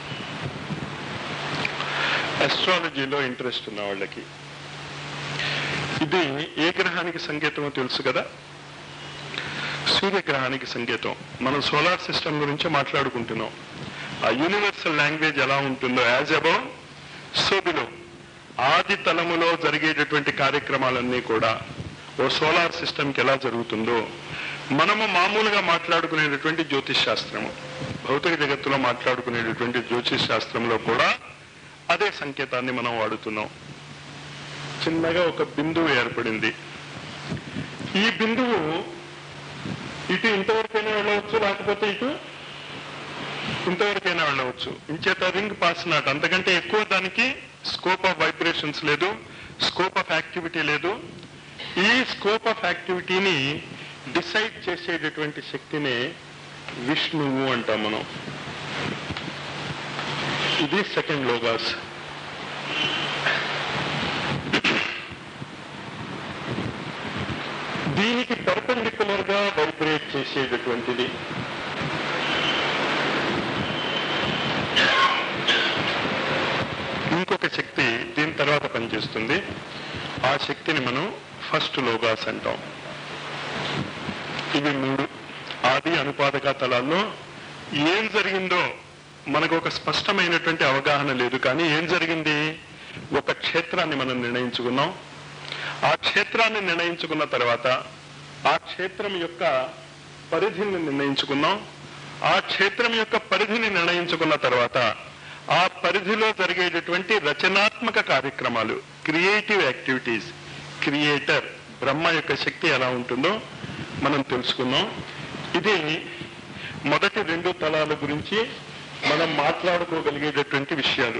A: అస్ట్రాలజీలో ఇంట్రెస్ట్ ఉన్న వాళ్ళకి ఇది ఏ గ్రహానికి సంకేతమో తెలుసు కదా సూర్యగ్రహానికి సంకేతం మనం సోలార్ సిస్టమ్ గురించి మాట్లాడుకుంటున్నాం ఆ యూనివర్సల్ లాంగ్వేజ్ ఎలా ఉంటుందో యాజ్ అబౌ సో బిలో ఆది తలములో జరిగేటటువంటి కార్యక్రమాలన్నీ కూడా ఓ సోలార్ సిస్టమ్కి ఎలా జరుగుతుందో మనము మామూలుగా మాట్లాడుకునేటటువంటి జ్యోతిష్ శాస్త్రము భౌతిక జగత్తులో మాట్లాడుకునేటటువంటి జ్యోతిష్ శాస్త్రంలో కూడా అదే సంకేతాన్ని మనం వాడుతున్నాం చిన్నగా ఒక బిందువు ఏర్పడింది ఈ బిందువు ఇటు ఇంతవరకైనా వెళ్ళవచ్చు లేకపోతే ఇటు ఇంతవరకైనా వెళ్ళవచ్చు ఇంచేత రింగ్ పాస్ నాట్ అంతకంటే ఎక్కువ దానికి స్కోప్ ఆఫ్ వైబ్రేషన్స్ లేదు స్కోప్ ఆఫ్ యాక్టివిటీ లేదు ఈ స్కోప్ ఆఫ్ యాక్టివిటీని డిసైడ్ చేసేటటువంటి శక్తినే విష్ణువు అంటాం మనం ఇది సెకండ్ లోగాస్ దీనికి పర్పెండిక్యులర్ గా వైబ్రేట్ చేసేటటువంటిది ఇంకొక శక్తి దీని తర్వాత పనిచేస్తుంది ఆ శక్తిని మనం ఫస్ట్ లోగాస్ అంటాం ఇవి మూడు ఆది అనుపాదక తలాల్లో ఏం జరిగిందో మనకు ఒక స్పష్టమైనటువంటి అవగాహన లేదు కానీ ఏం జరిగింది ఒక క్షేత్రాన్ని మనం నిర్ణయించుకున్నాం ఆ క్షేత్రాన్ని నిర్ణయించుకున్న తర్వాత ఆ క్షేత్రం యొక్క పరిధిని నిర్ణయించుకున్నాం ఆ క్షేత్రం యొక్క పరిధిని నిర్ణయించుకున్న తర్వాత ఆ పరిధిలో జరిగేటటువంటి రచనాత్మక కార్యక్రమాలు క్రియేటివ్ యాక్టివిటీస్ క్రియేటర్ బ్రహ్మ యొక్క శక్తి ఎలా ఉంటుందో మనం తెలుసుకున్నాం ఇది మొదటి రెండు తలాల గురించి మనం మాట్లాడుకోగలిగేటటువంటి విషయాలు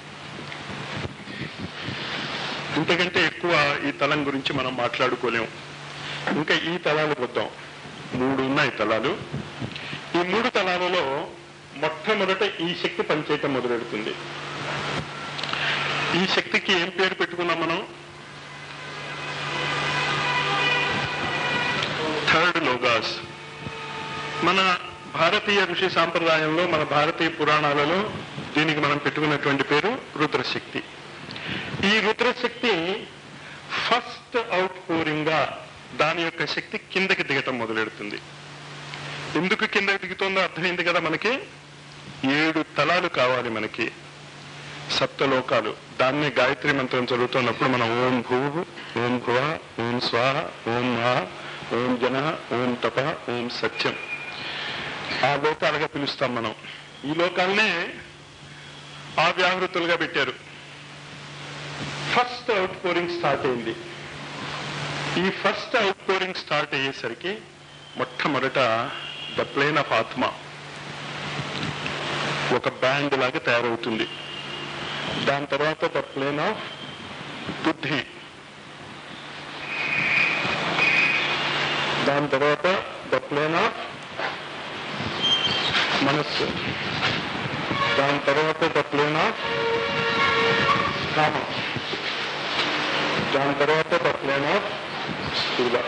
A: ఇంతకంటే ఎక్కువ ఈ తలం గురించి మనం మాట్లాడుకోలేము ఇంకా ఈ తలాలకు వద్దాం మూడు ఉన్నాయి తలాలు ఈ మూడు తలాలలో మొట్టమొదట ఈ శక్తి పనిచేయటం మొదలెడుతుంది ఈ శక్తికి ఏం పేరు పెట్టుకున్నాం మనం థర్డ్ లోగాస్ మన భారతీయ ఋషి సాంప్రదాయంలో మన భారతీయ పురాణాలలో దీనికి మనం పెట్టుకున్నటువంటి పేరు రుద్రశక్తి ఈ రుద్రశక్తి ఫస్ట్ అవుట్ పోరింగ్ గా దాని యొక్క శక్తి కిందకి దిగటం మొదలెడుతుంది ఎందుకు కిందకి దిగుతుందో అర్థమైంది కదా మనకి ఏడు తలాలు కావాలి మనకి సప్తలోకాలు దాన్ని గాయత్రి మంత్రం చదువుతున్నప్పుడు మనం ఓం భూ ఓం భువ ఓం స్వాహ ఓం మహా ఓం జన ఓం తప ఓం సత్యం ఆ లోకాలుగా పిలుస్తాం మనం ఈ లోకాలనే ఆ వ్యాహృతులుగా పెట్టారు ఫస్ట్ అవుట్ పోరింగ్ స్టార్ట్ అయింది ఈ ఫస్ట్ అవుట్ పోరింగ్ స్టార్ట్ అయ్యేసరికి మొట్టమొదట ద ప్లేన్ ఆఫ్ ఆత్మ ఒక బ్యాండ్ లాగా తయారవుతుంది దాని తర్వాత ద ప్లేన్ ఆఫ్ బుద్ధి దాని తర్వాత ద ప్లేన్ ఆఫ్ మనస్సు దాని తర్వాత ద ప్లేన్ ఆఫ్ కామం దాని తర్వాత ద ప్లేన్ ఆఫ్ స్థూల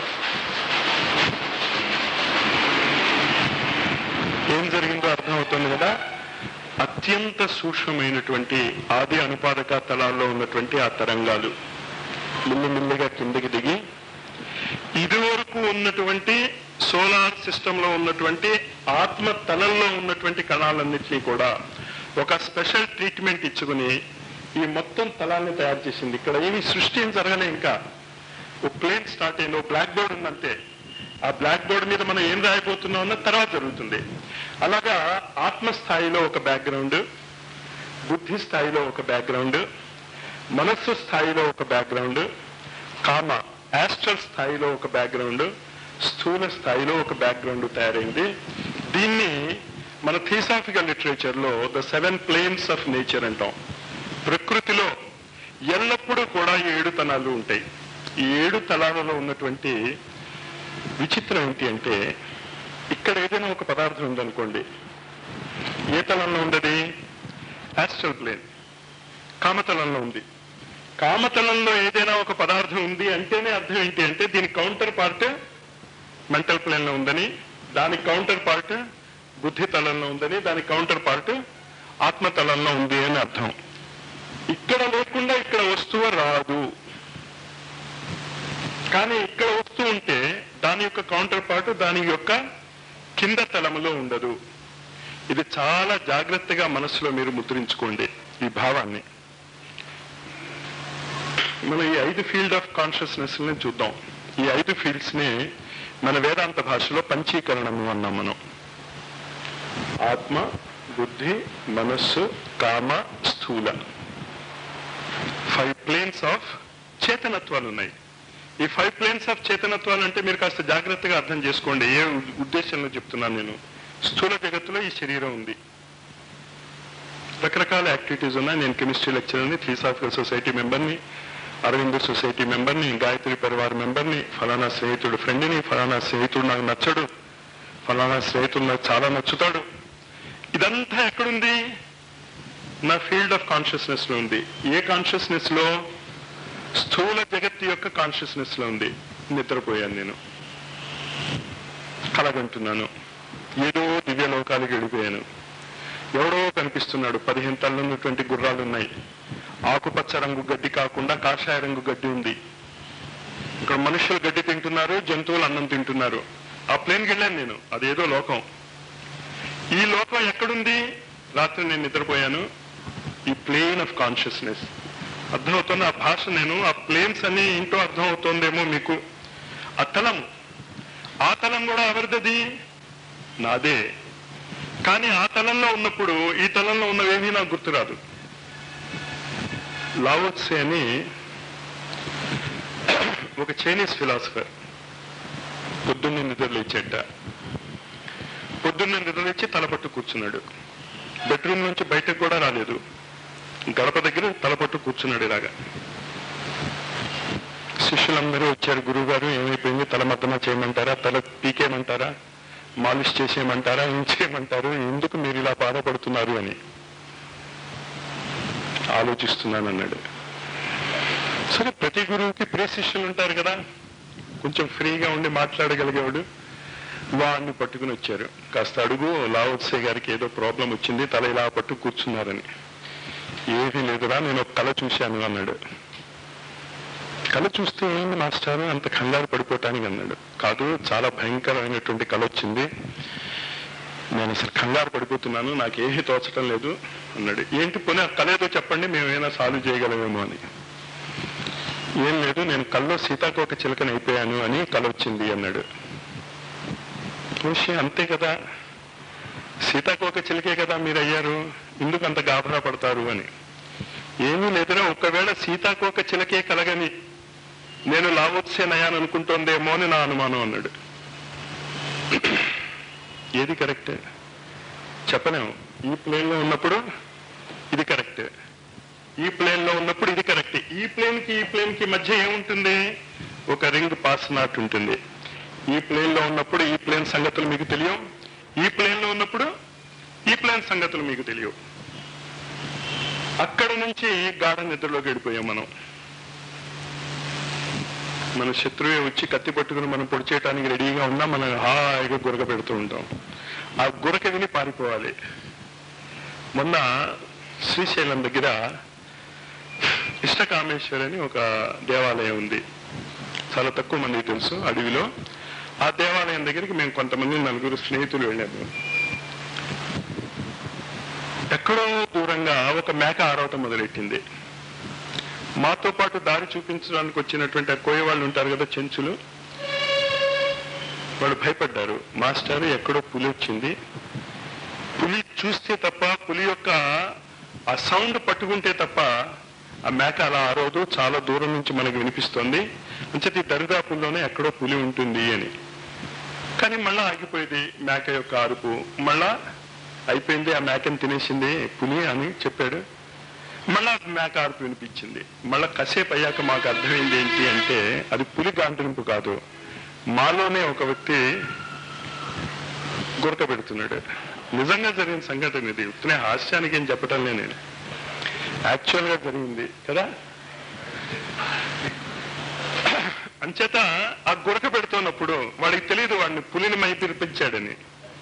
A: ఏం జరిగిందో అర్థమవుతుంది కదా అత్యంత సూక్ష్మమైనటువంటి ఆది అనుపాదక తలాల్లో ఉన్నటువంటి ఆ తరంగాలు మిల్లిమిల్లిగా కిందికి దిగి ఇదివరకు ఉన్నటువంటి సోలార్ సిస్టమ్ లో ఉన్నటువంటి ఆత్మ తలంలో ఉన్నటువంటి కణాలన్నింటినీ కూడా ఒక స్పెషల్ ట్రీట్మెంట్ ఇచ్చుకుని ఈ మొత్తం తలాన్ని తయారు చేసింది ఇక్కడ ఏమి సృష్టి ఏం జరగలే ఇంకా ఓ ప్లేన్ స్టార్ట్ అయింది ఓ బ్లాక్ బోర్డ్ ఉందంటే ఆ బ్లాక్ బోర్డ్ మీద మనం ఏం రాయబోతున్నాం అన్నది తర్వాత జరుగుతుంది అలాగా ఆత్మ స్థాయిలో ఒక బ్యాక్గ్రౌండ్ బుద్ధి స్థాయిలో ఒక బ్యాక్గ్రౌండ్ మనస్సు స్థాయిలో ఒక బ్యాక్గ్రౌండ్ కామ యాస్ట్రల్ స్థాయిలో ఒక బ్యాక్గ్రౌండ్ స్థూల స్థాయిలో ఒక బ్యాక్గ్రౌండ్ తయారైంది దీన్ని మన థియోసాఫికల్ లిటరేచర్ లో the seven planes of nature అంటాం ప్రకృతిలో ఎల్లప్పుడూ కూడా ఈ ఏడు తలాలు ఉంటాయి ఈ ఏడు తలాలలో ఉన్నటువంటి విచిత్రం ఏంటి అంటే ఇక్కడ ఏదైనా ఒక పదార్థం ఉందనుకోండి ఏ తలంలో ఉండదు యాస్ట్రల్ ప్లేన్ కామతలంలో ఉంది కామతలంలో ఏదైనా ఒక పదార్థం ఉంది అంటేనే అర్థం ఏంటి అంటే దీని కౌంటర్ పార్ట్ మెంటల్ ప్లేన్ లో ఉందని దాని కౌంటర్ పార్ట్ బుద్ధి తలంలో ఉందని దాని కౌంటర్ పార్ట్ ఆత్మ తలంలో ఉంది అని అర్థం ఇక్కడ లేకుండా ఇక్కడ వస్తువు రాదు కానీ ఇక్కడ వస్తూ ఉంటే దాని యొక్క కౌంటర్ పార్ట్ దాని యొక్క కింద తలములో ఉండదు ఇది చాలా జాగ్రత్తగా మనసులో మీరు ముద్రించుకోండి ఈ భావాన్ని మనం ఈ ఐదు ఫీల్డ్ ఆఫ్ కాన్షియస్నెస్ ని చూద్దాం ఈ ఐదు ఫీల్డ్స్ ని మన వేదాంత భాషలో పంచీకరణము అన్నాం మనం ఆత్మ బుద్ధి మనస్సు కామ స్థూల ఫైవ్ ప్లేన్స్ ఆఫ్ చేతనత్వాలు ఉన్నాయి ఈ ఫైవ్ ప్లేన్స్ ఆఫ్ చేతనత్వాలు అంటే మీరు కాస్త జాగ్రత్తగా అర్థం చేసుకోండి ఏ ఉద్దేశంలో చెప్తున్నాను నేను స్థూల జగత్తులో ఈ శరీరం ఉంది రకరకాల యాక్టివిటీస్ ఉన్నాయి నేను కెమిస్ట్రీ లెక్చరర్ని థియోసాఫికల్ సొసైటీ మెంబర్ని అరవింద్ సొసైటీ మెంబర్ని గాయత్రి పరివార్ మెంబర్ని ఫలానా స్నేహితుడు ఫ్రెండ్ని ఫలానా స్నేహితుడు నాకు నచ్చడు ఫలానా స్నేహితుడు నాకు చాలా నచ్చుతాడు ఇదంతా ఎక్కడుంది నా ఫీల్డ్ ఆఫ్ కాన్షియస్నెస్ లో ఉంది ఏ కాన్షియస్నెస్ లో స్థూల జగత్తు యొక్క కాన్షియస్నెస్ లో ఉంది నిద్రపోయాను నేను కలగంటున్నాను ఏదో దివ్య లోకాలకు వెళ్ళిపోయాను ఎవడో కనిపిస్తున్నాడు పదిహేను తల్ల ఉన్నటువంటి గుర్రాలు ఉన్నాయి ఆకుపచ్చ రంగు గడ్డి కాకుండా కాషాయ రంగు గడ్డి ఉంది ఇక్కడ మనుషులు గడ్డి తింటున్నారు జంతువులు అన్నం తింటున్నారు ఆ ప్లేన్కి వెళ్ళాను నేను అదేదో లోకం ఈ లోకం ఎక్కడుంది రాత్రి నేను నిద్రపోయాను ఈ ప్లేన్ ఆఫ్ కాన్షియస్నెస్ అర్థమవుతున్న ఆ భాష నేను ఆ ప్లేన్స్ అని ఏంటో అర్థమవుతోందేమో మీకు ఆ తలం ఆ తలం కూడా ఎవరిదది నాదే కానీ ఆ తలంలో ఉన్నప్పుడు ఈ తలంలో ఉన్నవేమీ నాకు గుర్తురాదు లావోత్సే అని ఒక చైనీస్ ఫిలాసఫర్ పొద్దున్నే నిద్రలేచేట పొద్దున్నే నిద్రలేచి తలపట్టు కూర్చున్నాడు బెడ్రూమ్ నుంచి బయటకు కూడా రాలేదు గడప దగ్గర తలపట్టు కూర్చున్నాడు ఇలాగా శిష్యులందరూ వచ్చారు గురువు గారు ఏమైపోయింది తల మద్దన చేయమంటారా తల పీకేయమంటారా మాలిష్ చేసేయమంటారా ఏం చేయమంటారు ఎందుకు మీరు ఇలా బాధపడుతున్నారు అని ఆలోచిస్తున్నాను అన్నాడు సరే ప్రతి గురువుకి ప్రియ శిష్యులు ఉంటారు కదా కొంచెం ఫ్రీగా ఉండి మాట్లాడగలిగేవాడు వాడిని పట్టుకుని వచ్చారు కాస్త అడుగు లావత్సే గారికి ఏదో ప్రాబ్లం వచ్చింది తల ఇలా పట్టు కూర్చున్నారని ఏమీ లేదురా నేను ఒక కళ చూశాను అన్నాడు కళ చూస్తే ఏంది మాస్టారు అంత కంగారు పడిపోవటానికి అన్నాడు కాదు చాలా భయంకరమైనటువంటి కళ వచ్చింది నేను అసలు కంగారు పడిపోతున్నాను నాకేమీ తోచటం లేదు అన్నాడు ఏంటి పోనీ ఆ కళ ఏదో చెప్పండి మేమేమైనా సాల్వ్ చేయగలమేమో అని ఏం లేదు నేను కల్లో సీతాకోక చిలకని అయిపోయాను అని కళ వచ్చింది అన్నాడు ఓషి అంతే కదా సీతాకోక చిలకే కదా మీరు అయ్యారు ఎందుకు అంత గాభరా పడతారు అని ఏమీ లేదురా ఒకవేళ సీతాకోక చిలకే కలగని నేను లావోత్సేనయాన్ని అనుకుంటోందేమో అని నా అనుమానం అన్నాడు ఏది కరెక్ట్ చెప్పలేము ఈ ప్లేన్ లో ఉన్నప్పుడు ఇది కరెక్ట్ ఈ ప్లేన్ లో ఉన్నప్పుడు ఇది కరెక్ట్ ఈ ప్లేన్ కి ఈ ప్లేన్ కి మధ్య ఏముంటుంది ఒక రింగ్ పాస్ నాట్ ఉంటుంది ఈ ప్లేన్ లో ఉన్నప్పుడు ఈ ప్లేన్ సంగతులు మీకు తెలియవు ఈ ప్లేన్ లో ఉన్నప్పుడు ఈ ప్లేన్ సంగతులు మీకు తెలియవు అక్కడ నుంచి గాఢ నిద్రలోకి వెళ్ళిపోయాం మనం మన శత్రువే వచ్చి కత్తి పట్టుకుని మనం పొడి చేయడానికి రెడీగా ఉన్నా మనం హాయిగా గురక పెడుతూ ఉంటాం ఆ గురక విని పారిపోవాలి మొన్న శ్రీశైలం దగ్గర ఇష్టకామేశ్వరి అని ఒక దేవాలయం ఉంది చాలా తక్కువ మందికి తెలుసు అడవిలో ఆ దేవాలయం దగ్గరికి మేము కొంతమంది నలుగురు స్నేహితులు వెళ్ళాము ఎక్కడో దూరంగా ఒక మేక ఆరవటం మొదలెట్టింది మాతో పాటు దారి చూపించడానికి వచ్చినటువంటి ఆ కోయ వాళ్ళు ఉంటారు కదా చెంచులు వాళ్ళు భయపడ్డారు మాస్టర్ ఎక్కడో పులి వచ్చింది పులి చూస్తే తప్ప పులి యొక్క ఆ సౌండ్ పట్టుకుంటే తప్ప ఆ మేక అలా ఆరోదు చాలా దూరం నుంచి మనకు వినిపిస్తోంది అంచేది దరిదాపుల్లోనే ఎక్కడో పులి ఉంటుంది అని కానీ మళ్ళా ఆగిపోయేది మేక యొక్క అరుపు మళ్ళా అయిపోయింది ఆ మేకని తినేసింది పులి అని చెప్పాడు మళ్ళా మేక అరుపు వినిపించింది మళ్ళా కాసేపు అయ్యాక మాకు అర్థమైంది ఏంటి అంటే అది పులి గాండ్రింపు కాదు మాలోనే ఒక వ్యక్తి గురక పెడుతున్నాడు నిజంగా జరిగిన సంఘటన ఇది ఉత్తనే హాస్యానికి ఏం చెప్పటం నేను యాక్చువల్ గా జరిగింది కదా అంచేత ఆ గురక పెడుతున్నప్పుడు వాడికి తెలియదు వాడిని పులిని మై పిలిపించాడని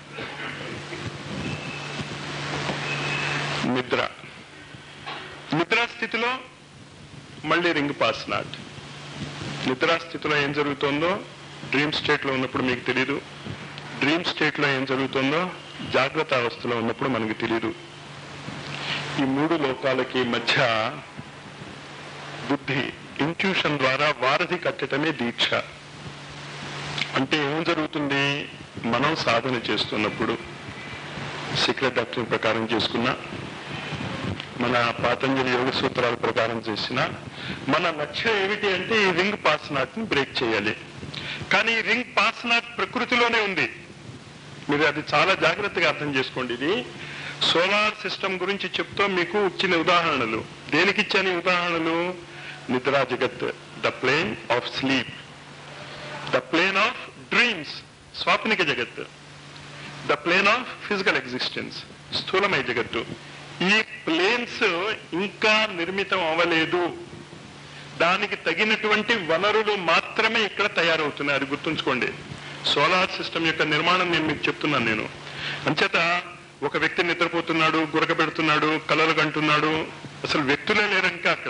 A: నిద్ర నిద్రా స్థితిలో మళ్ళీ రింగ్ పాస్ నాట్ నిద్రా స్థితిలో ఏం జరుగుతుందో డ్రీమ్ స్టేట్ లో ఉన్నప్పుడు మీకు తెలియదు డ్రీమ్ స్టేట్ లో ఏం జరుగుతుందో జాగ్రత్త అవస్థలో ఉన్నప్పుడు మనకు తెలియదు ఈ మూడు లోకాలకి మధ్య బుద్ధి ఇంట్యూషన్ ద్వారా వారధి కట్టడమే దీక్ష అంటే ఏం జరుగుతుంది మనం సాధన చేస్తున్నప్పుడు సీక్రెట్ డాక్టర్ ప్రకారం చేసుకున్నా మన పాతంజలి యోగ సూత్రాల ప్రకారం చేసిన మన లక్ష్యం ఏమిటి అంటే ఈ రింగ్ పాస్ నాట్ ని బ్రేక్ చేయాలి కానీ ఈ రింగ్ పాస్ నాట్ ప్రకృతిలోనే ఉంది మీరు అది చాలా జాగ్రత్తగా అర్థం చేసుకోండి ఇది సోలార్ సిస్టమ్ గురించి చెప్తూ మీకు ఇచ్చిన ఉదాహరణలు దేనికి ఇచ్చాను ఈ ఉదాహరణలు నిద్రా జగత్ the plane of sleep the plane of dreams స్వాప్నిక జగత్ the plane of physical existence స్థూలమయ జగత్తు ఈ ప్లేన్స్ ఇంకా నిర్మితం అవ్వలేదు దానికి తగినటువంటి వనరులు మాత్రమే ఇక్కడ తయారవుతున్నాయి అది గుర్తుంచుకోండి సోలార్ సిస్టమ్ యొక్క నిర్మాణం నేను మీకు చెప్తున్నాను నేను అంచేత ఒక వ్యక్తి నిద్రపోతున్నాడు గురక పెడుతున్నాడు కలలు కంటున్నాడు అసలు వ్యక్తులే లేరంకా అక్కడ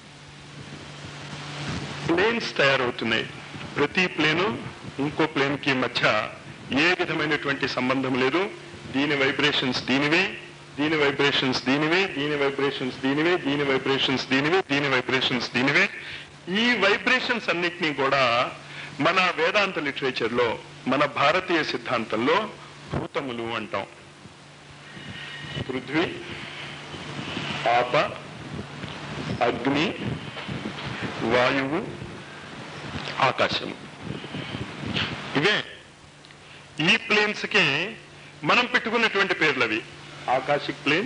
A: ప్లేన్స్ తయారవుతున్నాయి ప్రతి ప్లేను ఇంకో ప్లేన్ కి మధ్య ఏ విధమైనటువంటి సంబంధం లేదు దీని వైబ్రేషన్స్ దీనివే దీని వైబ్రేషన్స్ దీనివే దీని వైబ్రేషన్స్ దీనివే దీని వైబ్రేషన్స్ దీనివే దీని వైబ్రేషన్స్ దీనివే ఈ వైబ్రేషన్స్ అన్నిటినీ కూడా మన వేదాంత లిటరేచర్ లో మన భారతీయ సిద్ధాంతంలో భూతములు అంటాం పృథ్వీ ఆప అగ్ని వాయువు ఆకాశము ఇవే ఈ ప్లేన్స్ కి మనం పెట్టుకున్నటువంటి పేర్లు అవి ఆకాశిక్ ప్లేన్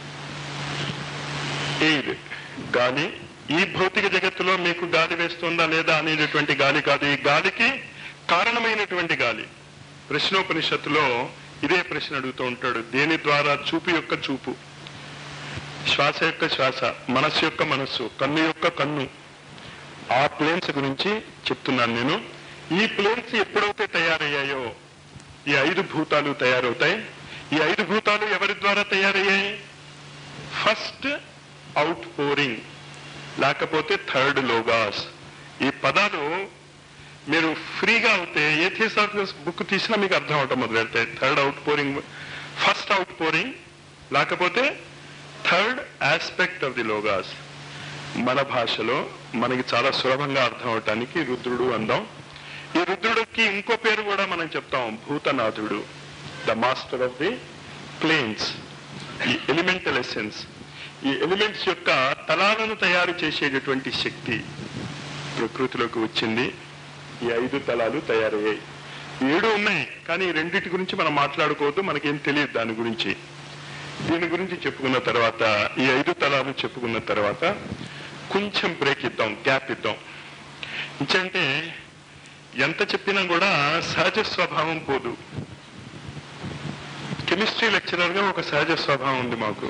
A: ఎయిర్ గాలి ఈ భౌతిక జగత్తులో మీకు గాలి వేస్తుందా లేదా అనేటటువంటి గాలి కాదు ఈ గాలికి కారణమైనటువంటి గాలి ప్రశ్నోపనిషత్తులో ఇదే ప్రశ్న అడుగుతూ ఉంటాడు దేని ద్వారా చూపు యొక్క చూపు శ్వాస యొక్క శ్వాస మనస్సు యొక్క మనస్సు కన్ను యొక్క కన్ను ఆ ప్లేన్స్ గురించి చెప్తున్నాను నేను ఈ ప్లేన్స్ ఎప్పుడైతే తయారయ్యాయో ఈ ఐదు భూతాలు తయారవుతాయి ఈ ఐదు భూతాలు ఎవరి ద్వారా తయారయ్యాయి ఫస్ట్ అవుట్ పోరింగ్ లేకపోతే థర్డ్ లోగాస్ ఈ పదాలు మీరు ఫ్రీగా అవుతే ఏ థియోసాఫికల్ బుక్ తీసినా మీకు అర్థం అవటం మొదలు పెడతాయి third out pouring first out pouring లేకపోతే third aspect of the logos మన భాషలో మనకి చాలా సులభంగా అర్థం అవటానికి రుద్రుడు అందాం ఈ రుద్రుడికి ఇంకో పేరు కూడా మనం చెప్తాం భూతనాథుడు the master of the planes ఈ ఎలిమెంటల్ ఎసెన్స్ ఈ ఎలిమెంట్స్ యొక్క తలాలను తయారు చేసేటటువంటి శక్తి ప్రకృతిలోకి వచ్చింది ఈ ఐదు తలాలు తయారయ్యాయి ఏడు ఉన్నాయి కానీ ఈ రెండింటి గురించి మనం మాట్లాడుకోవద్దు మనకేం తెలియదు దాని గురించి దీని గురించి చెప్పుకున్న తర్వాత ఈ ఐదు తలాలు చెప్పుకున్న తర్వాత కొంచెం బ్రేక్ ఇద్దాం గ్యాప్ ఇద్దాం ఇంకంటే ఎంత చెప్పినా కూడా సహజ స్వభావం పోదు కెమిస్ట్రీ లెక్చరర్ గా ఒక సహజ స్వభావం ఉంది మాకు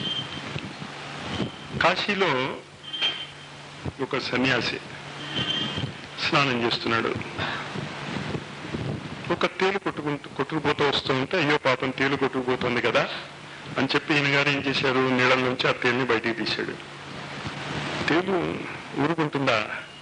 A: కాశీలో ఒక సన్యాసి స్నానం చేస్తున్నాడు ఒక తేలు కొట్టుకుంటూ కొట్టుకుపోతూ వస్తూ ఉంటే అయ్యో పాపం తేలు కొట్టుకుపోతుంది కదా అని చెప్పి ఈయన గారు ఏం చేశారు నీళ్ళ నుంచి ఆ తేలిని బయటికి తీశాడు తేలు ఊరుకుంటుందా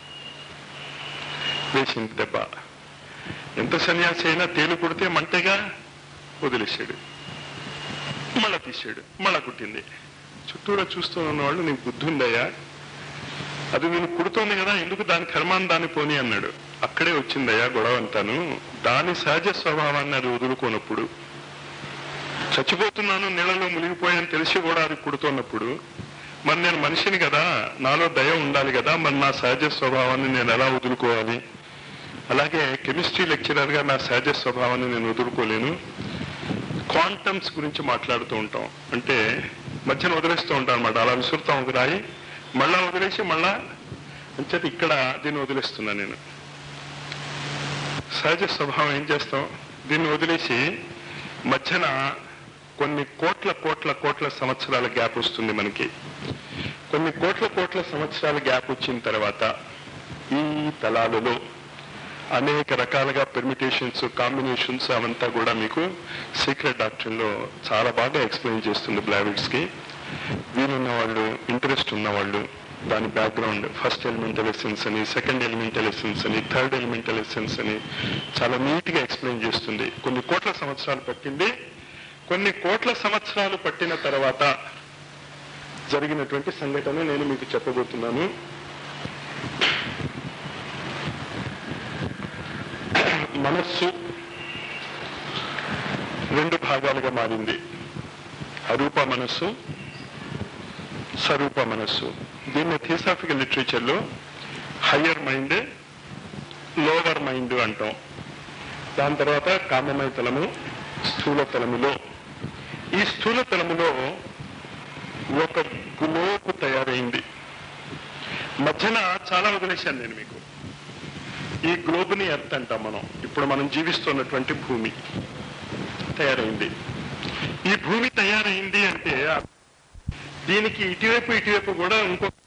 A: వేసింది దెబ్బ ఎంత సన్యాసి అయినా తేలు కొడితే మంటగా వదిలేశాడు మళ్ళా తీశాడు మళ్ళా కుట్టింది చుట్టూరా చూస్తూ ఉన్నవాళ్ళు నీకు బుద్ధి ఉందయ్యా అది నేను కుడుతోంది కదా ఎందుకు దాని కర్మాన్ని దాన్ని పోని అన్నాడు అక్కడే వచ్చిందయ్యా గొడవ అంతాను దాని సహజ స్వభావాన్ని అది వదులుకోనప్పుడు చచ్చిపోతున్నాను నీళ్ళలో మునిగిపోయాను తెలిసి కూడా అది కుడుతున్నప్పుడు మరి నేను మనిషిని కదా నాలో దయ ఉండాలి కదా మరి నా సహజ స్వభావాన్ని నేను ఎలా వదులుకోవాలి అలాగే కెమిస్ట్రీ లెక్చరర్ గా నా సహజ స్వభావాన్ని నేను వదులుకోలేను క్వాంటమ్స్ గురించి మాట్లాడుతూ ఉంటాం అంటే మధ్యన వదిలేస్తూ ఉంటాం అనమాట అలా విసురుతాం ఒక రాయి మళ్ళా వదిలేసి మళ్ళా అంచేత ఇక్కడ దీన్ని వదిలేస్తున్నా నేను సహజ స్వభావం ఏం చేస్తాం దీన్ని వదిలేసి మధ్యన కొన్ని కోట్ల కోట్ల కోట్ల సంవత్సరాల గ్యాప్ వస్తుంది మనకి కొన్ని కోట్ల కోట్ల సంవత్సరాల గ్యాప్ వచ్చిన తర్వాత ఈ తలాలలో అనేక రకాలుగా పెర్మిటేషన్స్ కాంబినేషన్స్ అవంతా కూడా మీకు సీక్రెట్ డాక్టర్ లో చాలా బాగా ఎక్స్ప్లెయిన్ చేస్తుంది బ్లావిడ్స్ కి వీలున్న వాళ్ళు ఇంట్రెస్ట్ ఉన్న వాళ్ళు దాని బ్యాక్గ్రౌండ్ ఫస్ట్ ఎలిమెంటల్ ఎసెన్స్ అని సెకండ్ ఎలిమెంటల్ ఎసెన్స్ అని థర్డ్ ఎలిమెంటల్ ఎసెన్స్ అని చాలా నీట్ గా ఎక్స్ప్లెయిన్ చేస్తుంది కొన్ని కోట్ల సంవత్సరాలు పట్టింది కొన్ని కోట్ల సంవత్సరాలు పట్టిన తర్వాత జరిగినటువంటి సంఘటన నేను మీకు చెప్పబోతున్నాను మనస్సు రెండు భాగాలుగా మారింది అరూప మనస్సు స్వరూప మనస్సు దీన్ని థియోసాఫికల్ లిటరేచర్ లో హయ్యర్ మైండ్ లోవర్ మైండ్ అంటాం దాని తర్వాత కామమయ తలము స్థూల తలములో ఈ స్థూల తలములో ఒక గ్లోబ్ తయారైంది మధ్యన చాలా వదిలేశాను నేను మీకు ఈ గ్లోబ్ ని ఎర్త్ అంటాం మనం ఇప్పుడు మనం జీవిస్తున్నటువంటి భూమి తయారైంది ఈ భూమి తయారైంది అంటే దీనికి ఇటువైపు ఇటువైపు కూడా ఇంకొక